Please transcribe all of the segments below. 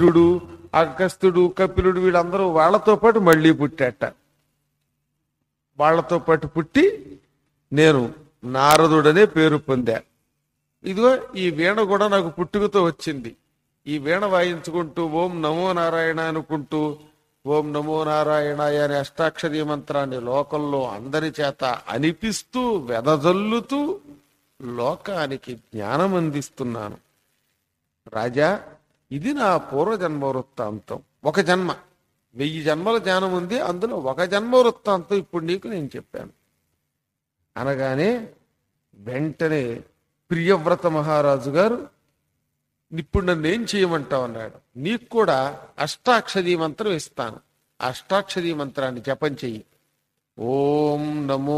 ఇంద్రుడు అగస్త్యుడు కపిలుడు వీళ్ళందరూ వాళ్ళతో పాటు మళ్ళీ పుట్టాట వాళ్ళతో పాటు పుట్టి నేను నారదుడనే పేరు పొందా ఇదిగో ఈ వీణ కూడా నాకు పుట్టుకతో వచ్చింది ఈ వీణ వాయించుకుంటూ ఓం నమో నారాయణ అనుకుంటూ ఓం నమో నారాయణాయ అనే అష్టాక్షరీ మంత్రాన్ని లోకంలో అందరి చేత అనిపిస్తూ వెదజల్లుతూ లోకానికి జ్ఞానం అందిస్తున్నాను రాజా ఇది నా పూర్వజన్మ వృత్తాంతం ఒక జన్మ వెయ్యి జన్మల జ్ఞానం ఉంది అందులో ఒక జన్మ వృత్తాంతం ఇప్పుడు నీకు నేను చెప్పాను అనగానే వెంటనే ప్రియవ్రత మహారాజు గారు ఇప్పుడు నన్ను ఏం చేయమంటావు అన్నాడు నీకు కూడా అష్టాక్షరీ మంత్రం ఇస్తాను ఆ అష్టాక్షరీ మంత్రాన్ని జపం చెయ్యి ఓం నమో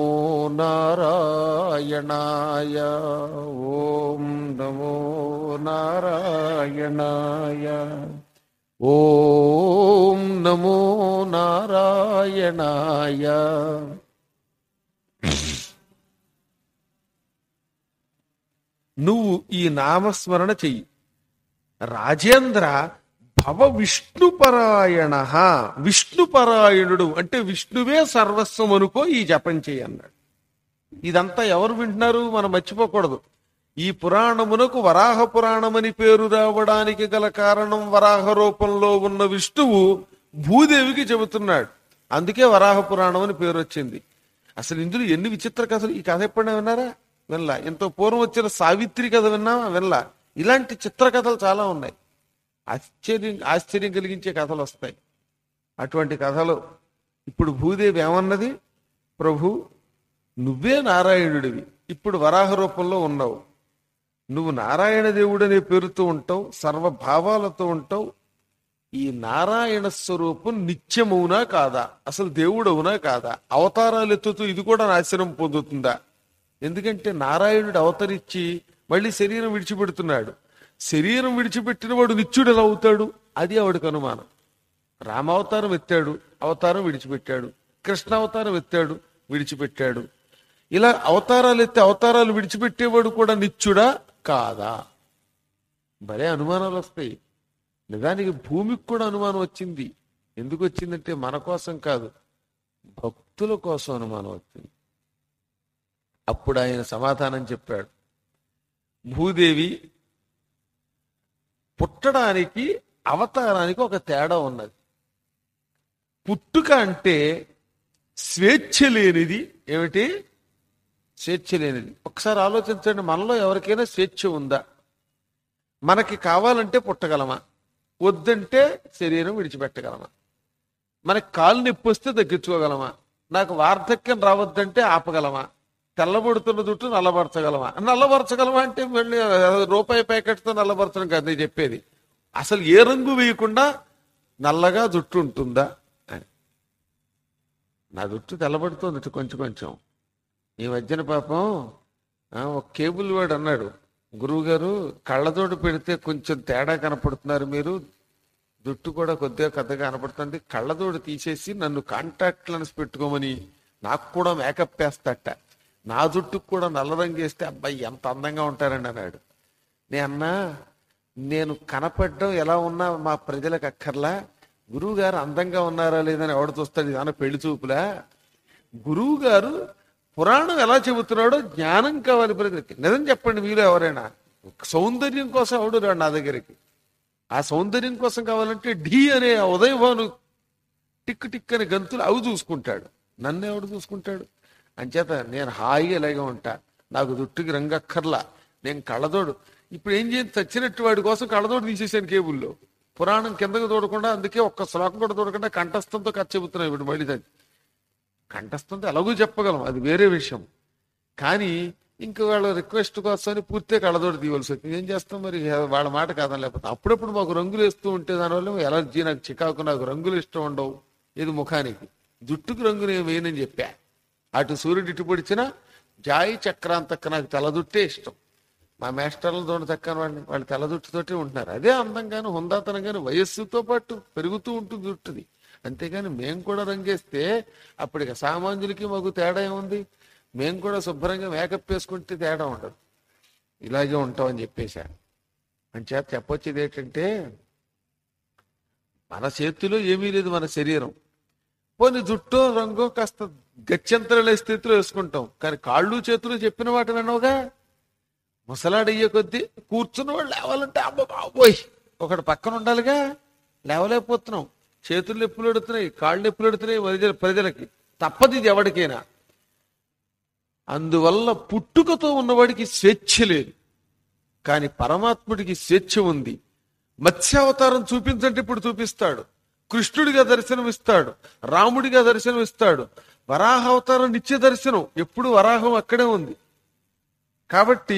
నారాయణాయ ఓం నమో నారాయణాయ ఓం నమో నారాయణాయ నువ్వు ఈ నామస్మరణ చెయ్యి రాజేంద్ర భవ విష్ణుపరాయణ విష్ణుపరాయణుడు అంటే విష్ణువే సర్వస్వం అనుకో ఈ జపం చేయి అన్నాడు ఇదంతా ఎవరు వింటున్నారు మనం మర్చిపోకూడదు ఈ పురాణమునకు వరాహ పురాణమని పేరు రావడానికి గల కారణం వరాహ రూపంలో ఉన్న విష్ణువు భూదేవికి చెబుతున్నాడు అందుకే వరాహ పురాణం అని పేరు వచ్చింది అసలు ఇందులో ఎన్ని విచిత్ర కథలు ఈ కథ ఎప్పుడైనా విన్నారా వినలా ఎంతో పూర్వం వచ్చిన సావిత్రి కథ విన్నావా వినలా ఇలాంటి చిత్ర కథలు చాలా ఉన్నాయి ఆశ్చర్యం ఆశ్చర్యం కలిగించే కథలు వస్తాయి అటువంటి కథలు ఇప్పుడు భూదేవి ఏమన్నది ప్రభు నువ్వే నారాయణుడివి ఇప్పుడు వరాహ రూపంలో ఉన్నావు నువ్వు నారాయణ దేవుడు అనే పేరుతో ఉంటావు సర్వభావాలతో ఉంటావు ఈ నారాయణ స్వరూపం నిత్యమవునా కాదా అసలు దేవుడవునా కాదా అవతారాలు ఎత్తుతూ ఇది కూడా నాశనం పొందుతుందా ఎందుకంటే నారాయణుడు అవతరించి మళ్ళీ శరీరం విడిచిపెడుతున్నాడు శరీరం విడిచిపెట్టిన వాడు నిత్యుడు ఎలా అవుతాడు అది ఆవిడకు అనుమానం రామావతారం ఎత్తాడు అవతారం విడిచిపెట్టాడు కృష్ణ అవతారం ఎత్తాడు విడిచిపెట్టాడు ఇలా అవతారాలు ఎత్తే అవతారాలు విడిచిపెట్టేవాడు కూడా నిత్యుడా కాదా భలే అనుమానాలు వస్తాయి నిజానికి భూమికి కూడా అనుమానం వచ్చింది ఎందుకు వచ్చిందంటే మన కోసం కాదు భక్తుల కోసం అనుమానం వచ్చింది అప్పుడు ఆయన సమాధానం చెప్పాడు భూదేవి పుట్టడానికి అవతారానికి ఒక తేడా ఉన్నది పుట్టుక అంటే స్వేచ్ఛ లేనిది ఏమిటి స్వేచ్ఛ లేనిది ఒకసారి ఆలోచించండి మనలో ఎవరికైనా స్వేచ్ఛ ఉందా మనకి కావాలంటే పుట్టగలమా వద్దంటే శరీరం విడిచిపెట్టగలమా మనకి కాలు నొప్పి వస్తే తగ్గించుకోగలమా నాకు వార్ధక్యం రావద్దంటే ఆపగలమా తెల్లబడుతున్న జుట్టు నల్లబరచగలమా నల్లబరచగలమా అంటే మళ్ళీ రూపాయి ప్యాకెట్తో నల్లబరచడం కాదు నేను చెప్పేది అసలు ఏ రంగు వేయకుండా నల్లగా జుట్టు ఉంటుందా అని నా జుట్టు తెల్లబడుతుంది కొంచెం కొంచెం ఈ మధ్యన పాపం ఆ, ఒక కేబుల్ వాడు అన్నాడు గురువు గారు కళ్ళజోడు పెడితే కొంచెం తేడా కనపడుతున్నారు మీరు జుట్టు కూడా కొద్దిగా పెద్దగా కనపడుతుంది కళ్ళజోడు తీసేసి నన్ను కాంటాక్ట్ లెన్స్ పెట్టుకోమని నాకు కూడా మేకప్ వేస్తట నా జుట్టుకు కూడా నల్ల రంగు వేస్తే అబ్బాయి ఎంత అందంగా ఉంటారండి అన్నాడు నేను అన్నా నేను కనపడడం ఎలా ఉన్నా మా ప్రజలకు అక్కర్లా గురువు గారు అందంగా ఉన్నారా లేదని ఎవడు చూస్తాడు ఇదన్నా పెళ్లి చూపులా గురువు గారు పురాణం ఎలా చెబుతున్నాడో జ్ఞానం కావాలి ప్రజలకి నిజం చెప్పండి మీలో ఎవరైనా సౌందర్యం కోసం ఎవడు రాడు నా దగ్గరికి ఆ సౌందర్యం కోసం కావాలంటే ఢీ అనే ఆ ఉదయభాను టిక్ టిక్ అని గంతులు అవి చూసుకుంటాడు నన్ను ఎవడు చూసుకుంటాడు అంచేత నేను హాయిగా ఇలాగే ఉంటా నాకు జుట్టుకి రంగక్కర్లా నేను కళ్ళదోడు ఇప్పుడు ఏం చేయండి చచ్చినట్టు వాడి కోసం కళ్ళదోడు తీసేసాను కేబుల్లో పురాణం కిందకు తోడకుండా అందుకే ఒక్క శ్లోకం కూడా తోడకుండా కంఠస్థంతో కథ చెబుతున్నాయి ఇప్పుడు మళ్ళీ దాన్ని కంఠస్థంతో ఎలాగూ చెప్పగలం అది వేరే విషయం కానీ ఇంక వాళ్ళ రిక్వెస్ట్ కోసం పూర్తిగా కళ్ళదోడు తీయవలసి వచ్చింది ఏం చేస్తాం మరి వాళ్ళ మాట కాదని లేకపోతే అప్పుడప్పుడు మాకు రంగులు వేస్తూ ఉంటే దానివల్ల ఎలర్జీ నాకు చికాకు నాకు రంగులు ఇష్టం ఉండవు ఇది ముఖానికి జుట్టుకు రంగు నేను వేయనని చెప్పా అటు సూర్యుడు ఇటు పొడిచినా జాయి చక్రాంతక్క నాకు తెల్లదుట్టే ఇష్టం మా మేస్టర్లతో చక్కని వాళ్ళని వాళ్ళు తెల్లదుట్టుతోటే ఉంటున్నారు అదే అందంగాను హుందాతనంగాను వయస్సుతో పాటు పెరుగుతూ ఉంటుంది జుట్టుది అంతేగాని మేము కూడా రంగేస్తే అప్పుడు ఇక సామాన్యులకి మాకు తేడా ఏముంది మేము కూడా శుభ్రంగా మేకప్ వేసుకుంటే తేడా ఉండదు ఇలాగే ఉంటామని చెప్పేశారు అని చేత చెప్పొచ్చేది ఏంటంటే మన చేతిలో ఏమీ లేదు మన శరీరం పోనీ జుట్టో రంగో కాస్త గత్యంతరలే స్థితిలో వేసుకుంటాం కానీ కాళ్ళు చేతులు చెప్పిన వాటి వినవుగా ముసలాడయ్యే కొద్దీ కూర్చున్న వాళ్ళు లేవాలంటే అమ్మ బాబోయ్ ఒకటి పక్కన ఉండాలిగా లేవలేకపోతున్నాం చేతులు నొప్పులు ఎడుతున్నాయి కాళ్ళు నొప్పులు ఎడుతున్నాయి ప్రజల ప్రజలకి తప్పది ఇది ఎవరికైనా అందువల్ల పుట్టుకతో ఉన్నవాడికి స్వేచ్ఛ లేదు కానీ పరమాత్ముడికి స్వేచ్ఛ ఉంది మత్స్యావతారం చూపించంటే ఇప్పుడు చూపిస్తాడు కృష్ణుడిగా దర్శనమిస్తాడు రాముడిగా దర్శనమిస్తాడు వరాహ అవతారం నిత్య దర్శనం ఎప్పుడు వరాహం అక్కడే ఉంది కాబట్టి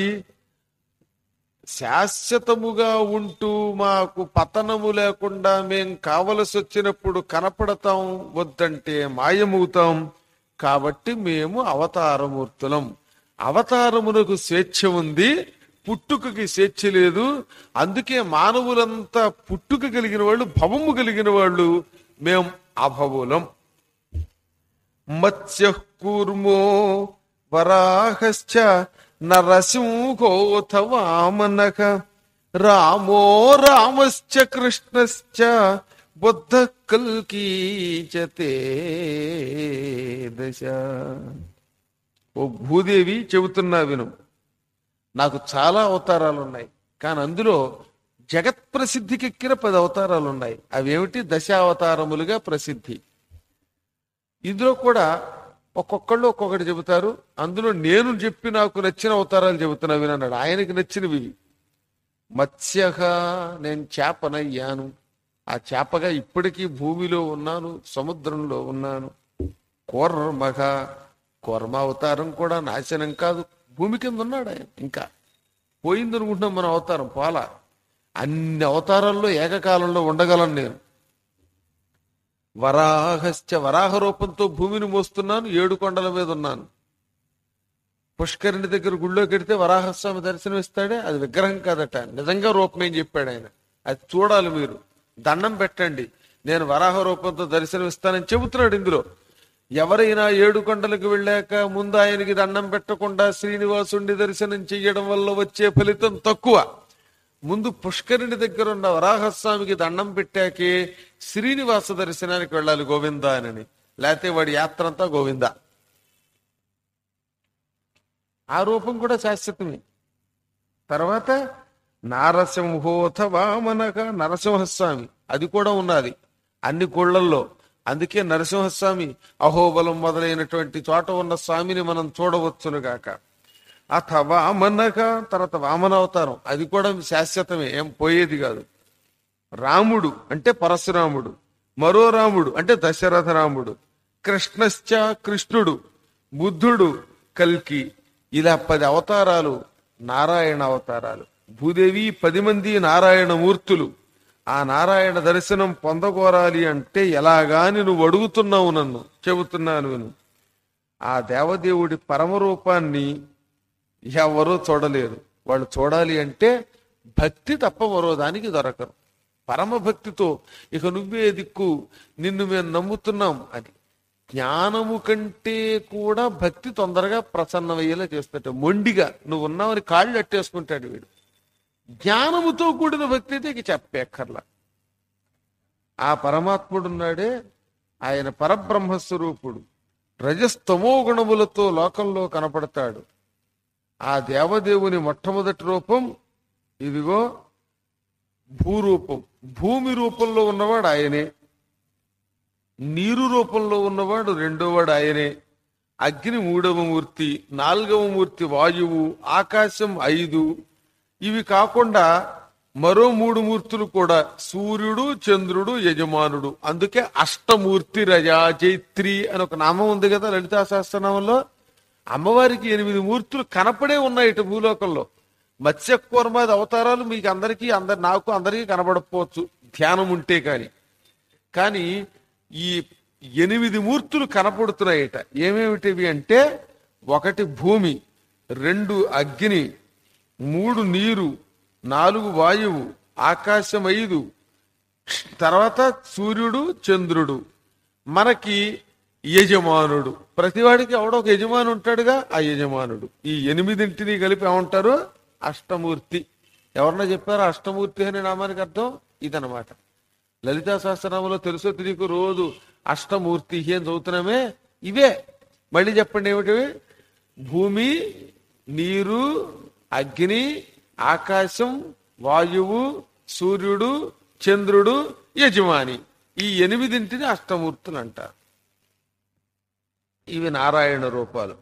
శాశ్వతముగా ఉంటూ మాకు పతనము లేకుండా మేం కావలసి వచ్చినప్పుడు కనపడతాం వద్దంటే మాయమవుతాం కాబట్టి మేము అవతారమూర్తులం అవతారమునకు స్వేచ్ఛ ఉంది పుట్టుకకి స్వేచ్ఛ లేదు అందుకే మానవులంతా పుట్టుక కలిగిన వాళ్ళు భవము కలిగిన వాళ్ళు మేం అభవులం మత్స్య కూర్మో వరాహశ్చ నరసింహోథ వామనక రామో రామశ్చ కృష్ణశ్చ బుద్ధ కల్కీ చతే దశ ఓ భూదేవి చెబుతున్నా విను నాకు చాలా అవతారాలు ఉన్నాయి కానీ అందులో జగత్ ప్రసిద్ధికెక్కిన పది అవతారాలు ఉన్నాయి అవేమిటి దశావతారములుగా ప్రసిద్ధి ఇందులో కూడా ఒక్కొక్కళ్ళు ఒక్కొక్కటి చెబుతారు అందులో నేను చెప్పి నాకు నచ్చిన అవతారాలు చెబుతున్నా వినన్నాడు ఆయనకి నచ్చినవి ఇవి. మత్స్యహ నేను చేపనయ్యాను ఆ చేపగా ఇప్పటికీ భూమిలో ఉన్నాను సముద్రంలో ఉన్నాను కూర్మగ కూర్మ అవతారం కూడా నాశనం కాదు భూమి కింద ఉన్నాడు ఆయన ఇంకా పోయింది అనుకుంటున్నాం మన అవతారం పోలా అన్ని అవతారాల్లో ఏకకాలంలో ఉండగలను నేను వరాహశ్చ వరాహ రూపంతో భూమిని మోస్తున్నాను ఏడు కొండల మీద ఉన్నాను పుష్కరిణి దగ్గర గుళ్ళోకి వెడితే వరాహస్వామి దర్శనం ఇస్తాడే అది విగ్రహం కాదట నిజంగా రూపం ఏం చెప్పాడు ఆయన అది చూడాలి మీరు దండం పెట్టండి నేను వరాహ రూపంతో దర్శనం ఇస్తానని చెబుతున్నాడు ఇందులో ఎవరైనా ఏడు కొండలకు వెళ్ళాక ముందు ఆయనకి దండం పెట్టకుండా శ్రీనివాసుని దర్శనం చెయ్యడం వల్ల వచ్చే ఫలితం తక్కువ ముందు పుష్కరిణి దగ్గర ఉన్న వరాహస్వామికి దండం పెట్టాకే శ్రీనివాస దర్శనానికి వెళ్ళాలి గోవింద అని లేకపోతే వాడి యాత్ర అంతా గోవింద ఆ రూపం కూడా శాశ్వతమే తర్వాత నారసింహోథ వామనక నరసింహస్వామి అది కూడా ఉన్నది అన్ని గుళ్ళల్లో అందుకే నరసింహస్వామి అహోబలం మొదలైనటువంటి చోట ఉన్న స్వామిని మనం చూడవచ్చును గాక అథ వామనక తర్వాత వామన అవతారం అది కూడా శాశ్వతమే ఏం పోయేది కాదు రాముడు అంటే పరశురాముడు మరో రాముడు అంటే దశరథ రాముడు కృష్ణశ్చ కృష్ణుడు బుద్ధుడు కల్కి ఇలా పది అవతారాలు నారాయణ అవతారాలు భూదేవి పది మంది నారాయణ మూర్తులు ఆ నారాయణ దర్శనం పొందగోరాలి అంటే ఎలాగాని నువ్వు అడుగుతున్నావు నన్ను చెబుతున్నాను విను ఆ దేవదేవుడి పరమరూపాన్ని ఎవరూ చూడలేరు వాళ్ళు చూడాలి అంటే భక్తి తప్ప మరో దానికి దొరకరు పరమ భక్తితో ఇక నువ్వే దిక్కు నిన్ను మేము నమ్ముతున్నాం అని జ్ఞానము కంటే కూడా భక్తి తొందరగా ప్రసన్నమయ్యేలా చేస్తాడు మొండిగా నువ్వు ఉన్నావని కాళ్ళు అట్టేసుకుంటాడు వీడు జ్ఞానముతో కూడిన భక్తి అయితే ఇక చెప్పేక్కర్లా ఆ పరమాత్ముడు ఉన్నాడే ఆయన పరబ్రహ్మస్వరూపుడు రజస్తమో గుణములతో లోకంలో కనపడతాడు ఆ దేవదేవుని మొట్టమొదటి రూపం ఇదిగో భూరూపం భూమి రూపంలో ఉన్నవాడు ఆయనే నీరు రూపంలో ఉన్నవాడు రెండోవాడు ఆయనే అగ్ని మూడవ మూర్తి నాలుగవ మూర్తి వాయువు ఆకాశం ఐదు ఇవి కాకుండా మరో మూడు మూర్తులు కూడా సూర్యుడు చంద్రుడు యజమానుడు అందుకే అష్టమూర్తి రజా జైత్రి అని ఒక నామం ఉంది కదా లలితా సహస్రనామంలో అమ్మవారికి ఎనిమిది మూర్తులు కనపడే ఉన్నాయి ఇటు భూలోకంలో మత్స్యకూర్మాది అవతారాలు మీకు అందరికీ అందరి నాకు అందరికీ కనబడకపోవచ్చు ధ్యానం ఉంటే కాని కానీ ఈ ఎనిమిది మూర్తులు కనపడుతున్నాయట ఏమేమిటివి అంటే ఒకటి భూమి రెండు అగ్ని మూడు నీరు నాలుగు వాయువు ఆకాశం ఐదు తర్వాత సూర్యుడు చంద్రుడు మనకి యజమానుడు ప్రతివాడికి ఎవడో ఒక యజమాని ఉంటాడుగా ఆ యజమానుడు ఈ ఎనిమిదింటిని కలిపి ఏమంటారు అష్టమూర్తి ఎవరన్నా చెప్పారా అష్టమూర్తి అనే నామానికి అర్థం ఇదనమాట లలితా సహస్రనామంలో తెలుసో తెలియకు రోజు అష్టమూర్తి అని చదువుతున్నామే ఇవే మళ్ళీ చెప్పండి ఏమిటివి భూమి నీరు అగ్ని ఆకాశం వాయువు సూర్యుడు చంద్రుడు యజమాని ఈ ఎనిమిదింటిని అష్టమూర్తులు అంటారు ఇవి నారాయణ రూపాలు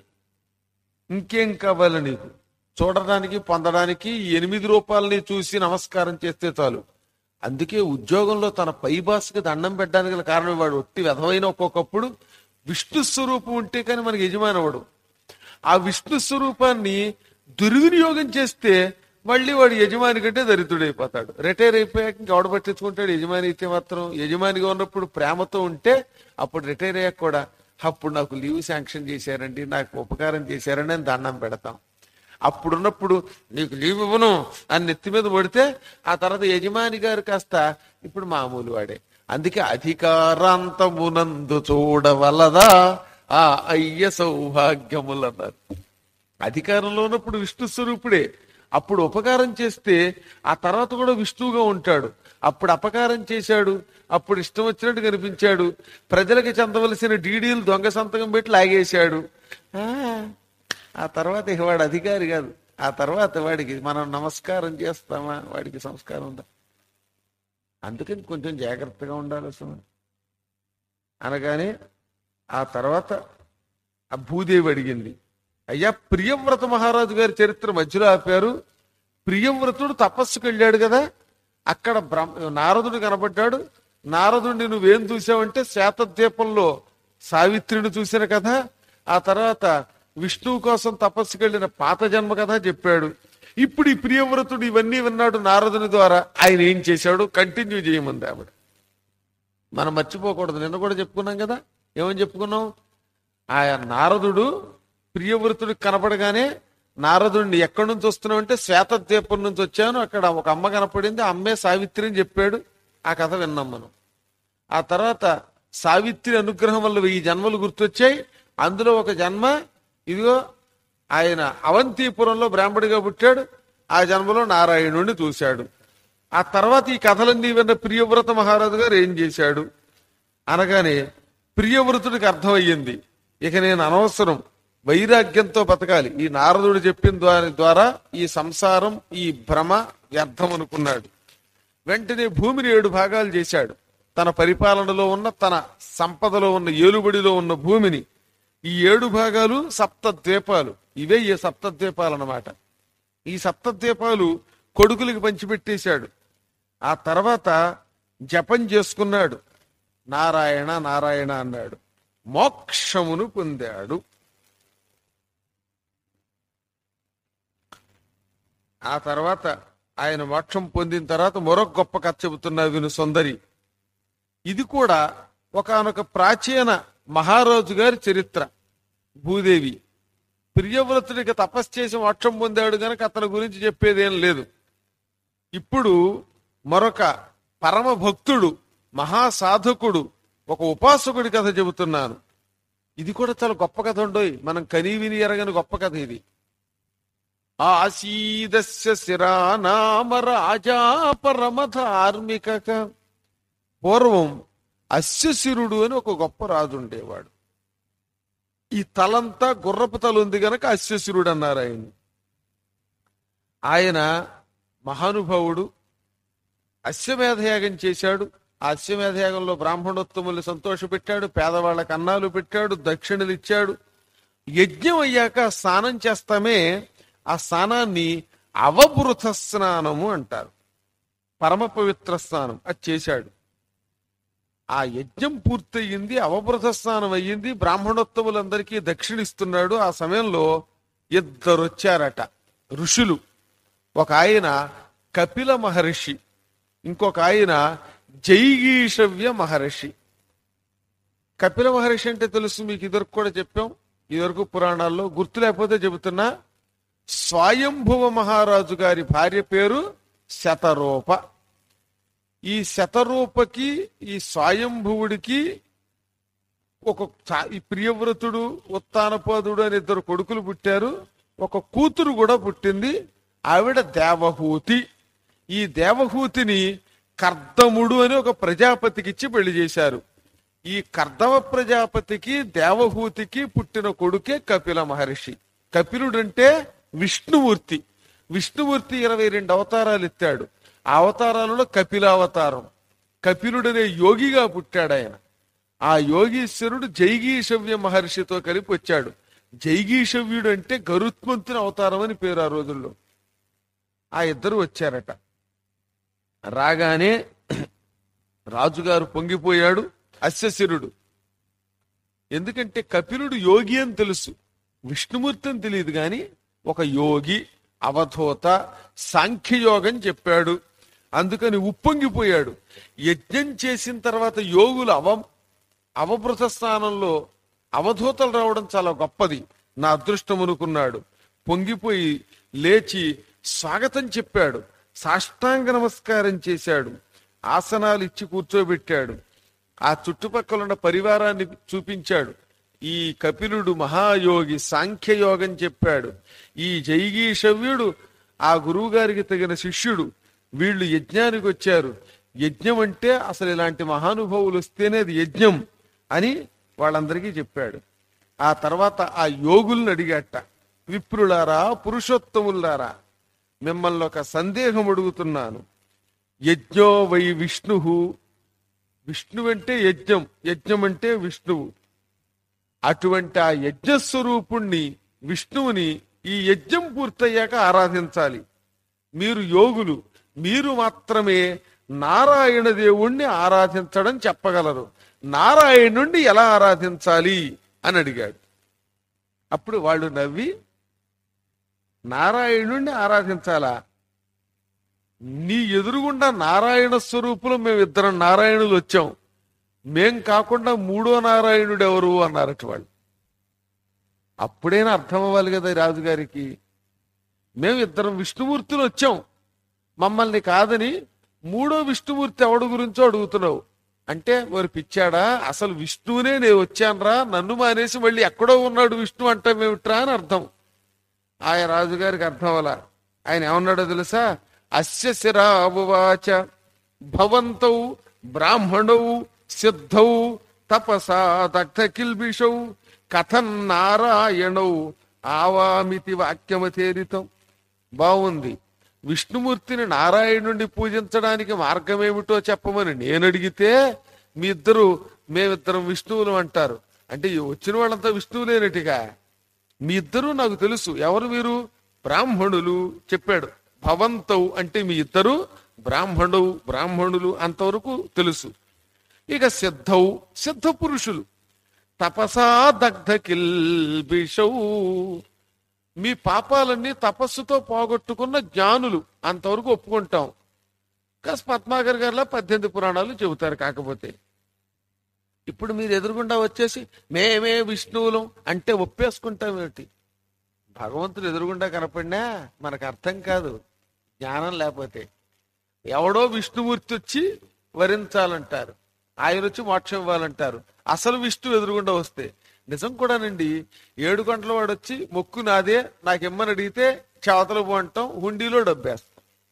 ఇంకేం కావాలి నీకు చూడడానికి పొందడానికి ఈ ఎనిమిది రూపాలని చూసి నమస్కారం చేస్తే చాలు అందుకే ఉద్యోగంలో తన పై బాస్కి దండం పెట్టడానికి గల కారణం వాడు ఒట్టి వెధవైన ఒక్కొక్కప్పుడు విష్ణు స్వరూపం ఉంటే కానీ మనకి యజమాని అవడు ఆ విష్ణు స్వరూపాన్ని దుర్వినియోగం చేస్తే మళ్ళీ వాడు యజమాని కంటే దరిద్రుడైపోతాడు రిటైర్ అయిపోయాక ఇంకెవడ పట్టించుకుంటాడు యజమాని అయితే మాత్రం యజమానిగా ఉన్నప్పుడు ప్రేమతో ఉంటే అప్పుడు రిటైర్ అయ్యాక కూడా అప్పుడు నాకు లీవ్ శాంక్షన్ చేశారండి నాకు ఉపకారం చేశారని అని దండం పెడతాం అప్పుడున్నప్పుడు నీకు లీవ్ ఇవ్వను అని నెత్తి మీద పడితే ఆ తర్వాత యజమాని గారు కాస్త ఇప్పుడు మామూలు వాడే అందుకే అధికారాంతమునందు చూడవలదా ఆ అయ్య సౌభాగ్యములు అన్నారు అధికారంలో ఉన్నప్పుడు విష్ణు స్వరూపుడే అప్పుడు ఉపకారం చేస్తే ఆ తర్వాత కూడా విష్ణువుగా ఉంటాడు అప్పుడు అపకారం చేశాడు అప్పుడు ఇష్టం వచ్చినట్టు కనిపించాడు ప్రజలకు చెందవలసిన డీడీలు దొంగ సంతకం పెట్టి లాగేశాడు ఆ, ఆ తర్వాత ఇక వాడు అధికారి కాదు ఆ తర్వాత వాడికి మనం నమస్కారం చేస్తామా వాడికి సంస్కారం ఉందా అందుకని కొంచెం జాగ్రత్తగా ఉండాలి అసలు అనగానే ఆ తర్వాత ఆ భూదేవి అడిగింది అయ్యా ప్రియవ్రత మహారాజు గారి చరిత్ర మధ్యలో ఆపారు ప్రియవ్రతుడు తపస్సుకు వెళ్ళాడు కదా అక్కడ బ్రహ్మ నారదుడు కనబడ్డాడు నారదుడిని నువ్వేం చూసావంటే శ్వేతద్వీపంలో సావిత్రిని చూసిన కథ ఆ తర్వాత విష్ణువు కోసం తపస్సుకు వెళ్ళిన పాత జన్మ కథ చెప్పాడు ఇప్పుడు ఈ ప్రియవ్రతుడు ఇవన్నీ విన్నాడు నారదుని ద్వారా ఆయన ఏం చేశాడు కంటిన్యూ చేయమంది ఆవిడ మనం మర్చిపోకూడదు నిన్న కూడా చెప్పుకున్నాం కదా ఏమని చెప్పుకున్నాం ఆ నారదుడు ప్రియవృతుడికి కనపడగానే నారదుడిని ఎక్కడి నుంచి వస్తున్నావు అంటే శ్వేతద్వీపం నుంచి వచ్చాను అక్కడ ఒక అమ్మ కనపడింది ఆ అమ్మే సావిత్రి అని చెప్పాడు ఆ కథ విన్నాం మనం ఆ తర్వాత సావిత్రి అనుగ్రహం వల్ల వెయ్యి జన్మలు గుర్తొచ్చాయి అందులో ఒక జన్మ ఇదిగో ఆయన అవంతిపురంలో బ్రాహ్మడిగా పుట్టాడు ఆ జన్మలో నారాయణుడిని చూశాడు ఆ తర్వాత ఈ కథలన్నీ విన్న ప్రియవ్రత మహారాజు గారు ఏం చేశాడు అనగానే ప్రియవ్రతుడికి అర్థమయ్యింది ఇక నేను అనవసరం వైరాగ్యంతో బతకాలి ఈ నారదుడు చెప్పిన దాని ద్వారా ఈ సంసారం ఈ భ్రమ వ్యర్థం అనుకున్నాడు వెంటనే భూమిని ఏడు భాగాలు చేశాడు తన పరిపాలనలో ఉన్న తన సంపదలో ఉన్న ఏలుబడిలో ఉన్న భూమిని ఈ ఏడు భాగాలు సప్త ద్వీపాలు ఇవే ఈ సప్త ద్వీపాలు అన్నమాట ఈ సప్త ద్వీపాలు కొడుకులకి పంచిపెట్టేశాడు ఆ తర్వాత జపం చేసుకున్నాడు నారాయణ నారాయణ అన్నాడు మోక్షమును పొందాడు ఆ తర్వాత ఆయన మోక్షం పొందిన తర్వాత మరొక గొప్ప కథ చెబుతున్నా విను సుందరి ఇది కూడా ఒకానొక ప్రాచీన మహారాజు గారి చరిత్ర భూదేవి ప్రియవ్రతుడికి తపస్సు చేసి మోక్షం పొందాడు గనక అతని గురించి చెప్పేదేం లేదు ఇప్పుడు మరొక పరమ భక్తుడు మహాసాధకుడు ఒక ఉపాసకుడి కథ చెబుతున్నాను ఇది కూడా చాలా గొప్ప కథ ఉండోయ్ మనం కనీ విని ఎరగని గొప్ప కథ ఇది ఆసీదస్య శిరానామ రాజా పరమ ధార్మిక పూర్వం అస్యశిరుడు అని ఒక గొప్ప రాజు ఉండేవాడు ఈ తలంతా గుర్రపు తల ఉంది గనక అస్యశిరుడు అన్నారు ఆయన ఆయన మహానుభావుడు అశ్వమేధయాగం చేశాడు ఆ అశ్వమేధయాగంలో బ్రాహ్మణోత్తముల్ని సంతోషపెట్టాడు పేదవాళ్ళకి అన్నాలు పెట్టాడు దక్షిణలు ఇచ్చాడు యజ్ఞం అయ్యాక స్నానం చేస్తామే ఆ స్నానాన్ని అవభృత స్నానము అంటారు పరమ పవిత్ర స్నానం అది చేశాడు ఆ యజ్ఞం పూర్తయింది అవభృత స్నానం అయ్యింది బ్రాహ్మణోత్తములందరికీ దక్షిణిస్తున్నాడు ఆ సమయంలో ఇద్దరు వచ్చారట ఋషులు ఒక ఆయన కపిల మహర్షి ఇంకొక ఆయన జైగీషవ్య మహర్షి కపిల మహర్షి అంటే తెలుసు మీకు ఇదివరకు కూడా చెప్పాం ఇదివరకు పురాణాల్లో గుర్తు లేకపోతే చెబుతున్నా స్వయంభువ మహారాజు గారి భార్య పేరు శతరూప ఈ శతరూపకి ఈ స్వయంభువుడికి ఒక చా- ఈ ప్రియవ్రతుడు ఉత్తానపాదుడు అని ఇద్దరు కొడుకులు పుట్టారు ఒక కూతురు కూడా పుట్టింది ఆవిడ దేవహూతి ఈ దేవహూతిని కర్దముడు అని ఒక ప్రజాపతికి ఇచ్చి పెళ్లి చేశారు ఈ కర్దమ ప్రజాపతికి దేవహూతికి పుట్టిన కొడుకే కపిల మహర్షి కపిలుడంటే విష్ణుమూర్తి విష్ణుమూర్తి ఇరవై రెండు అవతారాలు ఎత్తాడు ఆ అవతారాలలో కపిలావతారం కపిలుడనే యోగిగా పుట్టాడు ఆయన ఆ యోగీశ్వరుడు జైగీషవ్య మహర్షితో కలిపి వచ్చాడు జైగీషవ్యుడు అంటే గరుత్మంతుని అవతారం అని పేరు ఆ రోజుల్లో ఆ ఇద్దరు వచ్చారట రాగానే రాజుగారు పొంగిపోయాడు అశ్వశిరుడు ఎందుకంటే కపిలుడు యోగి అని తెలుసు విష్ణుమూర్తి అని తెలియదు గాని ఒక యోగి అవధూత సాంఖ్యయోగం చెప్పాడు అందుకని ఉప్పొంగిపోయాడు యజ్ఞం చేసిన తర్వాత యోగులు అవ అవభృత స్థానంలో అవధూతలు రావడం చాలా గొప్పది నా అదృష్టం అనుకున్నాడు పొంగిపోయి లేచి స్వాగతం చెప్పాడు సాష్టాంగ నమస్కారం చేశాడు ఆసనాలు ఇచ్చి కూర్చోబెట్టాడు ఆ చుట్టుపక్కల ఉన్న పరివారాన్ని చూపించాడు ఈ కపిలుడు మహాయోగి సాంఖ్యయోగం చెప్పాడు ఈ జైగీషవ్యుడు ఆ గురువు గారికి తగిన శిష్యుడు వీళ్ళు యజ్ఞానికి వచ్చారు యజ్ఞం అంటే అసలు ఇలాంటి మహానుభావులు వస్తేనే అది యజ్ఞం అని వాళ్ళందరికీ చెప్పాడు ఆ తర్వాత ఆ యోగుల్ని అడిగాట విప్రులారా పురుషోత్తములారా మిమ్మల్ని ఒక సందేహం అడుగుతున్నాను యజ్ఞో వై విష్ణు విష్ణు అంటే యజ్ఞం యజ్ఞం అంటే విష్ణువు అటువంటి ఆ యజ్ఞస్వరూపుణ్ణి విష్ణువుని ఈ యజ్ఞం పూర్తయ్యాక ఆరాధించాలి మీరు యోగులు మీరు మాత్రమే నారాయణ దేవుణ్ణి ఆరాధించడం చెప్పగలరు నారాయణుణ్ణి ఎలా ఆరాధించాలి అని అడిగాడు అప్పుడు వాళ్ళు నవ్వి నారాయణుణ్ణి ఆరాధించాలా నీ ఎదురుగుండా నారాయణ స్వరూపులు మేమిద్దరం నారాయణులు వచ్చాం మేం కాకుండా మూడో నారాయణుడు ఎవరు అన్నారట వాళ్ళు అప్పుడైనా అర్థం అవ్వాలి కదా ఈ రాజుగారికి మేము ఇద్దరం విష్ణుమూర్తులు వచ్చాం మమ్మల్ని కాదని మూడో విష్ణుమూర్తి ఎవడు గురించో అడుగుతున్నావు అంటే మరి పిచ్చాడా అసలు విష్ణువునే నేను వచ్చానురా నన్ను మానేసి మళ్ళీ ఎక్కడో ఉన్నాడు విష్ణు అంటామేమిట్రా అని అర్థం ఆయన రాజుగారికి అర్థం అలా ఆయన ఏమన్నాడో తెలుసా అస్య శిరావువాచ భవంతౌ బ్రాహ్మణౌ సిద్ధౌ తపసా దగ్ధ కిల్బిషౌ కథం నారాయణౌ ఆవామితి వాక్యమతేరితం బాగుంది విష్ణుమూర్తిని నారాయణుడిని పూజించడానికి మార్గం ఏమిటో చెప్పమని నేను అడిగితే మీ ఇద్దరు మేమిద్దరం విష్ణువులు అంటారు అంటే ఈ వచ్చిన వాళ్ళంతా విష్ణువులేనటిగా మీ ఇద్దరు నాకు తెలుసు ఎవరు మీరు బ్రాహ్మణులు చెప్పాడు భవంతౌ అంటే మీ ఇద్దరు బ్రాహ్మణు బ్రాహ్మణులు అంతవరకు తెలుసు ఇక సిద్ధౌ సిద్ధ పురుషులు తపసా దగ్ధ కిల్బిషౌ మీ పాపాలన్నీ తపస్సుతో పోగొట్టుకున్న జ్ఞానులు అంతవరకు ఒప్పుకుంటాం కాస్త పద్మాకర్ గారిలో పద్దెనిమిది పురాణాలు చెబుతారు కాకపోతే ఇప్పుడు మీరు ఎదురుగుండా వచ్చేసి మేమే విష్ణువులం అంటే ఒప్పేసుకుంటాం ఏమిటి భగవంతుడు ఎదురుగుండా కనపడినా మనకు అర్థం కాదు జ్ఞానం లేకపోతే ఎవడో విష్ణుమూర్తి వచ్చి వరించాలంటారు ఆయన వచ్చి మోక్షం ఇవ్వాలంటారు అసలు విష్ణు ఎదురుగుండా వస్తే నిజం కూడానండి ఏడు గంటల వాడు వచ్చి మొక్కు నాదే నాకు ఇమ్మని అడిగితే చేవతలు పోంటాం హుండీలో డబ్బేస్తాం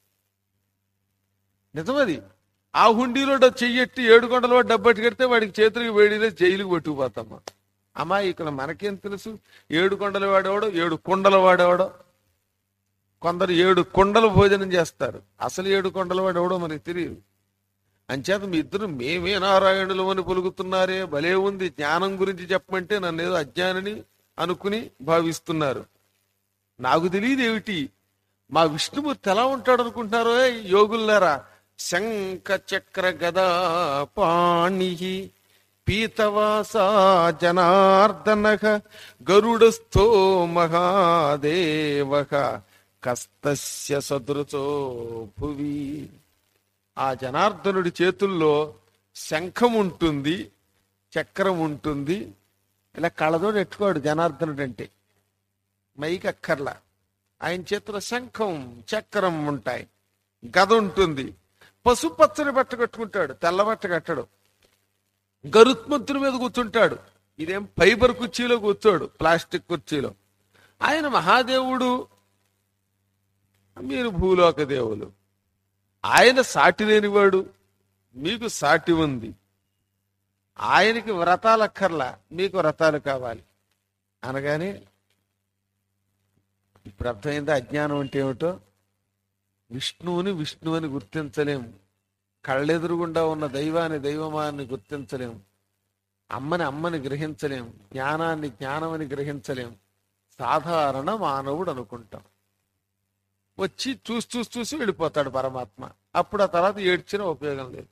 నిజమది ఆ హుండీలో డబ్బు చెయ్యెట్టి ఏడు గంటల వాడు డబ్బు కడితే వాడికి చేతులకు వేడిలే జైలుకి పట్టుకుపోతామా అమ్మా ఇక్కడ మనకేం తెలుసు ఏడు కొండల వాడేవాడో ఏడు కుండల వాడేవాడో కొందరు ఏడు కొండలు భోజనం చేస్తారు అసలు ఏడు కొండల వాడు ఎవడో మనకి తెలియదు అంచేత మీ ఇద్దరు మేమే నారాయణులు అని పలుకుతున్నారే భలే ఉంది జ్ఞానం గురించి చెప్పమంటే నన్ను ఏదో అజ్ఞానని అనుకుని భావిస్తున్నారు నాకు తెలియదు ఏమిటి మా విష్ణుమూర్తి ఎలా ఉంటాడు అనుకుంటున్నారో యోగుల్లారా శంఖ చక్ర గదా పాణి పీతవాసా జనార్దన గరుడస్థో మహాదేవ కస్తస్య సదృచో భువి ఆ జనార్దనుడి చేతుల్లో శంఖం ఉంటుంది చక్రం ఉంటుంది ఇలా కళ్ళతోడు ఎట్టుకోడు జనార్దనుడు అంటే మైకి అక్కర్లా ఆయన చేతిలో శంఖం చక్రం ఉంటాయి గద ఉంటుంది పసుపచ్చని బట్ట కట్టుకుంటాడు తెల్ల బట్ట కట్టడు గరుత్మంతుని మీద కూర్చుంటాడు ఇదేం ఫైబర్ కుర్చీలో కూర్చోడు ప్లాస్టిక్ కుర్చీలో ఆయన మహాదేవుడు మీరు భూలోక దేవులు ఆయన సాటి లేనివాడు మీకు సాటి ఉంది ఆయనకి వ్రతాలు అక్కర్లా మీకు వ్రతాలు కావాలి అనగానే ఇప్పుడు అర్థమైందా అజ్ఞానం అంటే ఏమిటో విష్ణువుని విష్ణువని గుర్తించలేము కళ్ళెదురుగుండా ఉన్న దైవాన్ని దైవమాన్ని గుర్తించలేము అమ్మని అమ్మని గ్రహించలేం జ్ఞానాన్ని జ్ఞానమని గ్రహించలేం సాధారణ మానవుడు అనుకుంటాం వచ్చి చూసి చూసి చూసి వెళ్ళిపోతాడు పరమాత్మ అప్పుడు ఆ తర్వాత ఏడ్చిన ఉపయోగం లేదు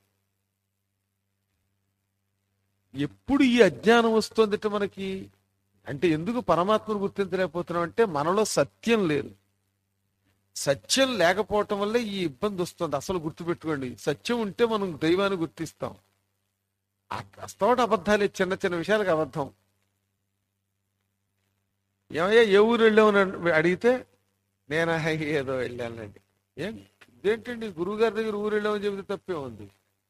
ఎప్పుడు ఈ అజ్ఞానం వస్తుందిట మనకి అంటే ఎందుకు పరమాత్మను గుర్తించలేకపోతున్నాం అంటే మనలో సత్యం లేదు సత్యం లేకపోవటం వల్ల ఈ ఇబ్బంది వస్తుంది అసలు గుర్తుపెట్టుకోండి సత్యం ఉంటే మనం దైవాన్ని గుర్తిస్తాం అస్తోట అబద్ధాలే చిన్న చిన్న విషయాలకు అబద్ధం ఏమయ్యా ఏ ఊరు వెళ్ళామని అడిగితే నేను ఏదో వెళ్ళానండి ఏం ఇదేంటండి గురువు గారి దగ్గర ఊరు వెళ్ళామని చెబితే తప్పే ఉంది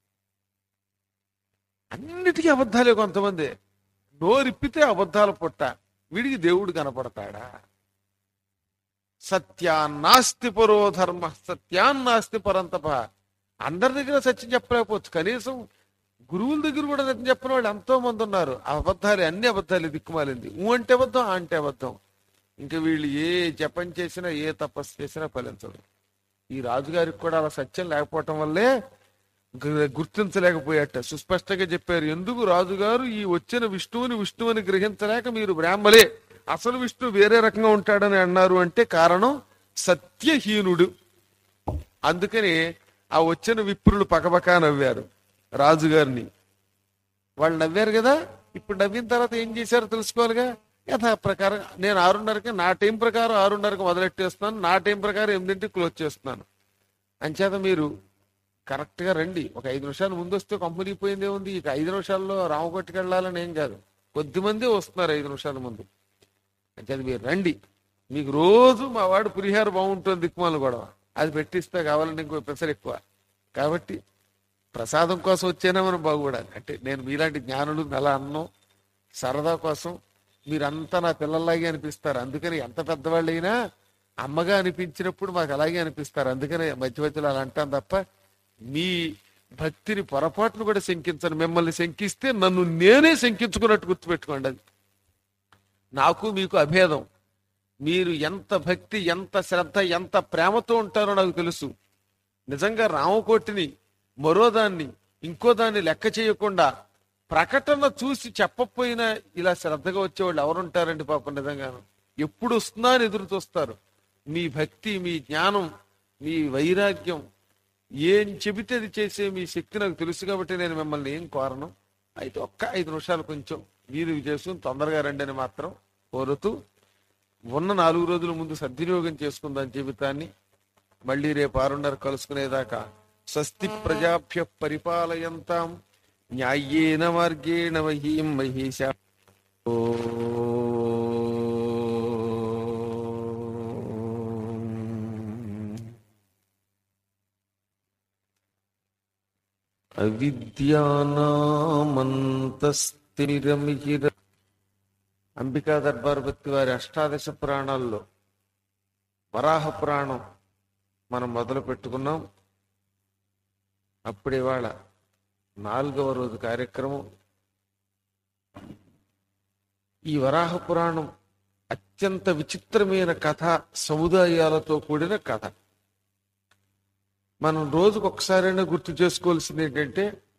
అన్నిటికీ అబద్ధాలే కొంతమంది నోరిప్పితే అబద్ధాల పుట్ట వీడికి దేవుడు కనపడతాడా సత్యాన్నాస్తి పరో ధర్మ సత్యాన్నాస్తి పరంతప అందరి దగ్గర సత్యం చెప్పలేకపోవచ్చు కనీసం గురువుల దగ్గర కూడా సత్యం చెప్పిన వాళ్ళు ఎంతో మంది ఉన్నారు ఆ అబద్ధాలు అన్ని అబద్ధాలు దిక్కుమాలింది ఊ అంటే అబద్ధం ఆ అంటే అబద్ధం ఇంకా వీళ్ళు ఏ జపం చేసినా ఏ తపస్సు చేసినా ఫలించదు ఈ రాజుగారికి కూడా అలా సత్యం లేకపోవటం వల్లే గు- గుర్తించలేకపోయాట సుస్పష్టంగా చెప్పారు ఎందుకు రాజుగారు ఈ వచ్చిన విష్ణువుని విష్ణువుని గ్రహించలేక మీరు బ్రాహ్మలే అసలు విష్ణు వేరే రకంగా ఉంటాడని అన్నారు అంటే కారణం సత్యహీనుడు అందుకని ఆ వచ్చిన విప్రులు పకపకా నవ్వారు రాజుగారిని వాళ్ళు నవ్వారు కదా ఇప్పుడు నవ్విన తర్వాత ఏం చేశారో తెలుసుకోవాలిగా యథా ప్రకారం నేను ఆరున్నరకి నా టైం ప్రకారం ఆరున్నరకి మొదలెట్టేస్తున్నాను నా టైం ప్రకారం ఎనిమిదింటికి క్లోజ్ చేస్తున్నాను అంచేత మీరు కరెక్ట్ గా రండి ఒక ఐదు నిమిషాలు ముందు వస్తే కంపెనీ పోయిందే ఉంది ఇక ఐదు నిమిషాల్లో రామకొట్టుకు వెళ్ళాలని ఏం కాదు కొద్ది మంది వస్తున్నారు ఐదు నిమిషాల ముందు అంచేత మీరు రండి మీకు రోజు మా వాడు పులిహార బాగుంటుంది దిక్కుమాలు గొడవ అది పెట్టిస్తే కావాలంటే ఇంకో పెసరు ఎక్కువ కాబట్టి ప్రసాదం కోసం వచ్చేనా మనం బాగుపడాలి అంటే నేను మీలాంటి జ్ఞానులు నెల అన్నం సరదా కోసం మీరంతా నా పిల్లల్లాగే అనిపిస్తారు అందుకని ఎంత పెద్దవాళ్ళైనా అమ్మగా అనిపించినప్పుడు మాకు అలాగే అనిపిస్తారు అందుకని మధ్య మధ్యలో అలా అంటాం తప్ప మీ భక్తిని పొరపాటును కూడా శంకించను మిమ్మల్ని శంకిస్తే నన్ను నేనే శంకించుకున్నట్టు గుర్తుపెట్టుకోండి అది నాకు మీకు అభేదం మీరు ఎంత భక్తి ఎంత శ్రద్ధ ఎంత ప్రేమతో ఉంటారో నాకు తెలుసు నిజంగా రామకోటిని మరో దాన్ని ఇంకో దాన్ని లెక్క చేయకుండా ప్రకటన చూసి చెప్పకపోయినా ఇలా శ్రద్ధగా వచ్చేవాళ్ళు ఎవరుంటారండి పాపం నిజంగాను ఎప్పుడు వస్తున్నా అని ఎదురు చూస్తారు మీ భక్తి మీ జ్ఞానం మీ వైరాగ్యం ఏం చెబితే అది చేసే మీ శక్తి నాకు తెలుసు కాబట్టి నేను మిమ్మల్ని ఏం కోరను అయితే ఒక్క ఐదు నిమిషాలు కొంచెం మీరు చేసుకుని తొందరగా రండి అని మాత్రం కోరుతూ ఉన్న నాలుగు రోజుల ముందు సద్వినియోగం చేసుకుందాం జీవితాన్ని మళ్ళీ రేపు ఆరున్నర కలుసుకునేదాకా స్వస్తి ప్రజాభ్య పరిపాలయంతాం న్యాయేన మార్గేణ మహీం మహీష అవిద్యానామంతస్తిరమిహిర అంబికా దర్బార్ భక్తి వారి అష్టాదశ పురాణాల్లో వరాహ పురాణం మనం మొదలు పెట్టుకున్నాం అప్పుడు ఇవాళ నాలుగవ రోజు కార్యక్రమం ఈ వరాహ పురాణం అత్యంత విచిత్రమైన కథ సముదాయాలతో కూడిన కథ మనం రోజుకు ఒకసారైనా గుర్తు చేసుకోవాల్సింది ఏంటంటే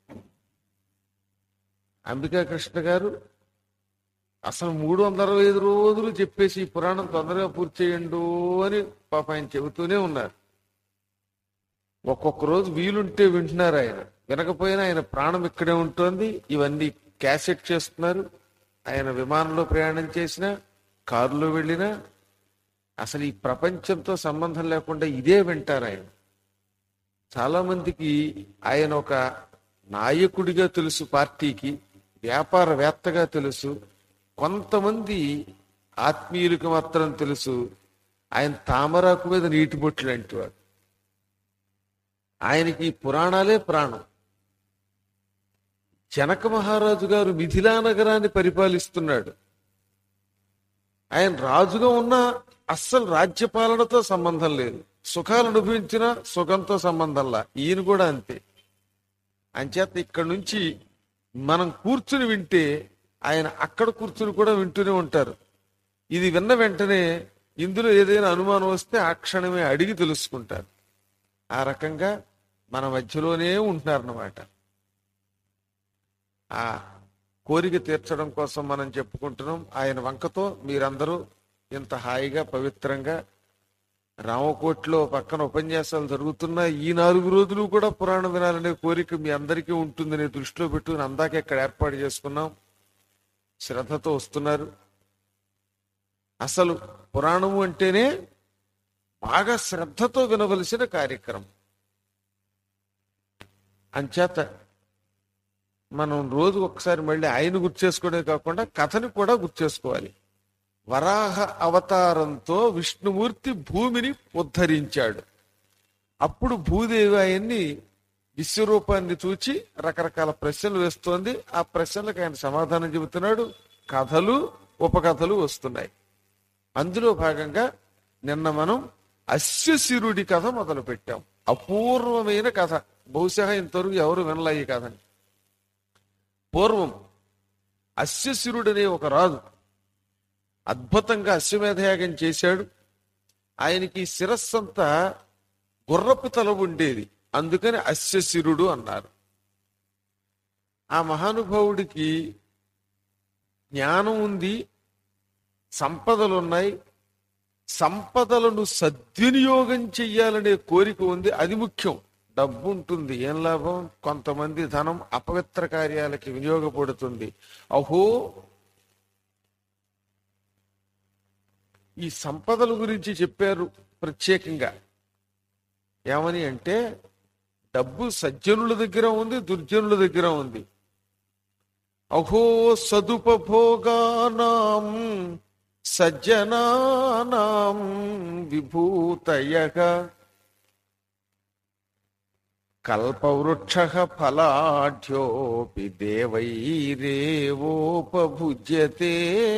అంబికా కృష్ణ గారు అసలు మూడు వందల అరవై ఐదు రోజులు చెప్పేసి ఈ పురాణం తొందరగా పూర్తి చేయండు అని పాప ఆయన చెబుతూనే ఉన్నారు ఒక్కొక్క రోజు వీలుంటే వింటున్నారు ఆయన వినకపోయినా ఆయన ప్రాణం ఇక్కడే ఉంటుంది ఇవన్నీ క్యాసెట్ చేస్తున్నారు ఆయన విమానంలో ప్రయాణం చేసినా కారులో వెళ్ళినా అసలు ఈ ప్రపంచంతో సంబంధం లేకుండా ఇదే వింటారు ఆయన చాలా మందికి ఆయన ఒక నాయకుడిగా తెలుసు పార్టీకి వ్యాపారవేత్తగా తెలుసు కొంతమంది ఆత్మీయులకు మాత్రం తెలుసు ఆయన తామరాకు మీద నీటి బొట్లు అంటేవాడు ఆయనకి ఈ పురాణాలే ప్రాణం జనక మహారాజు గారు మిథిలా నగరాన్ని పరిపాలిస్తున్నాడు ఆయన రాజుగా ఉన్న అస్సలు రాజ్యపాలనతో సంబంధం లేదు సుఖాలు అనుభవించిన సుఖంతో సంబంధంలా ఈయన కూడా అంతే అంచేత ఇక్కడ నుంచి మనం కూర్చుని వింటే ఆయన అక్కడ కూర్చుని కూడా వింటూనే ఉంటారు ఇది విన్న వెంటనే ఇందులో ఏదైనా అనుమానం వస్తే ఆ క్షణమే అడిగి తెలుసుకుంటారు ఆ రకంగా మన మధ్యలోనే ఉంటున్నారన్నమాట ఆ కోరిక తీర్చడం కోసం మనం చెప్పుకుంటున్నాం ఆయన వంకతో మీరందరూ ఇంత హాయిగా పవిత్రంగా రామకోట్లో పక్కన ఉపన్యాసాలు జరుగుతున్నా ఈ నాలుగు రోజులు కూడా పురాణం వినాలనే కోరిక మీ అందరికీ ఉంటుందనే దృష్టిలో పెట్టుకుని అందాక ఇక్కడ ఏర్పాటు చేసుకున్నాం శ్రద్ధతో వస్తున్నారు అసలు పురాణము అంటేనే బాగా శ్రద్ధతో వినవలసిన కార్యక్రమం అంచేత మనం రోజు ఒకసారి మళ్ళీ ఆయన గుర్తు చేసుకోవడమే కాకుండా కథని కూడా గుర్తు చేసుకోవాలి వరాహ అవతారంతో విష్ణుమూర్తి భూమిని ఉద్ధరించాడు అప్పుడు భూదేవి ఆయన్ని విశ్వరూపాన్ని చూచి రకరకాల ప్రశ్నలు వేస్తోంది ఆ ప్రశ్నలకు ఆయన సమాధానం చెబుతున్నాడు కథలు ఉపకథలు వస్తున్నాయి అందులో భాగంగా నిన్న మనం అశ్వశిరుడి కథ మొదలు పెట్టాం అపూర్వమైన కథ బహుశా ఇంతవరకు ఎవరు వినలే ఈ కథని పూర్వం అశ్వశిరుడనే ఒక రాజు అద్భుతంగా అశ్వమేధయాగం చేశాడు ఆయనకి శిరస్సంతా గుర్రపు తల ఉండేది అందుకని అశ్వశిరుడు అన్నారు ఆ మహానుభావుడికి జ్ఞానం ఉంది సంపదలున్నాయి సంపదలను సద్వినియోగం చెయ్యాలనే కోరిక ఉంది అది ముఖ్యం డబ్బు ఉంటుంది ఏం లాభం కొంతమంది ధనం అపవిత్ర కార్యాలకి వినియోగపడుతుంది అహో ఈ సంపదల గురించి చెప్పారు ప్రత్యేకంగా ఏమని అంటే డబ్బు సజ్జనుల దగ్గర ఉంది దుర్జనుల దగ్గర ఉంది అహో సదుపభోగానాం సజ్జనానాం విభూతయగా కల్పవృక్ష ఫలాఢ్యోపి దేవైరేవోపభుజ్యతే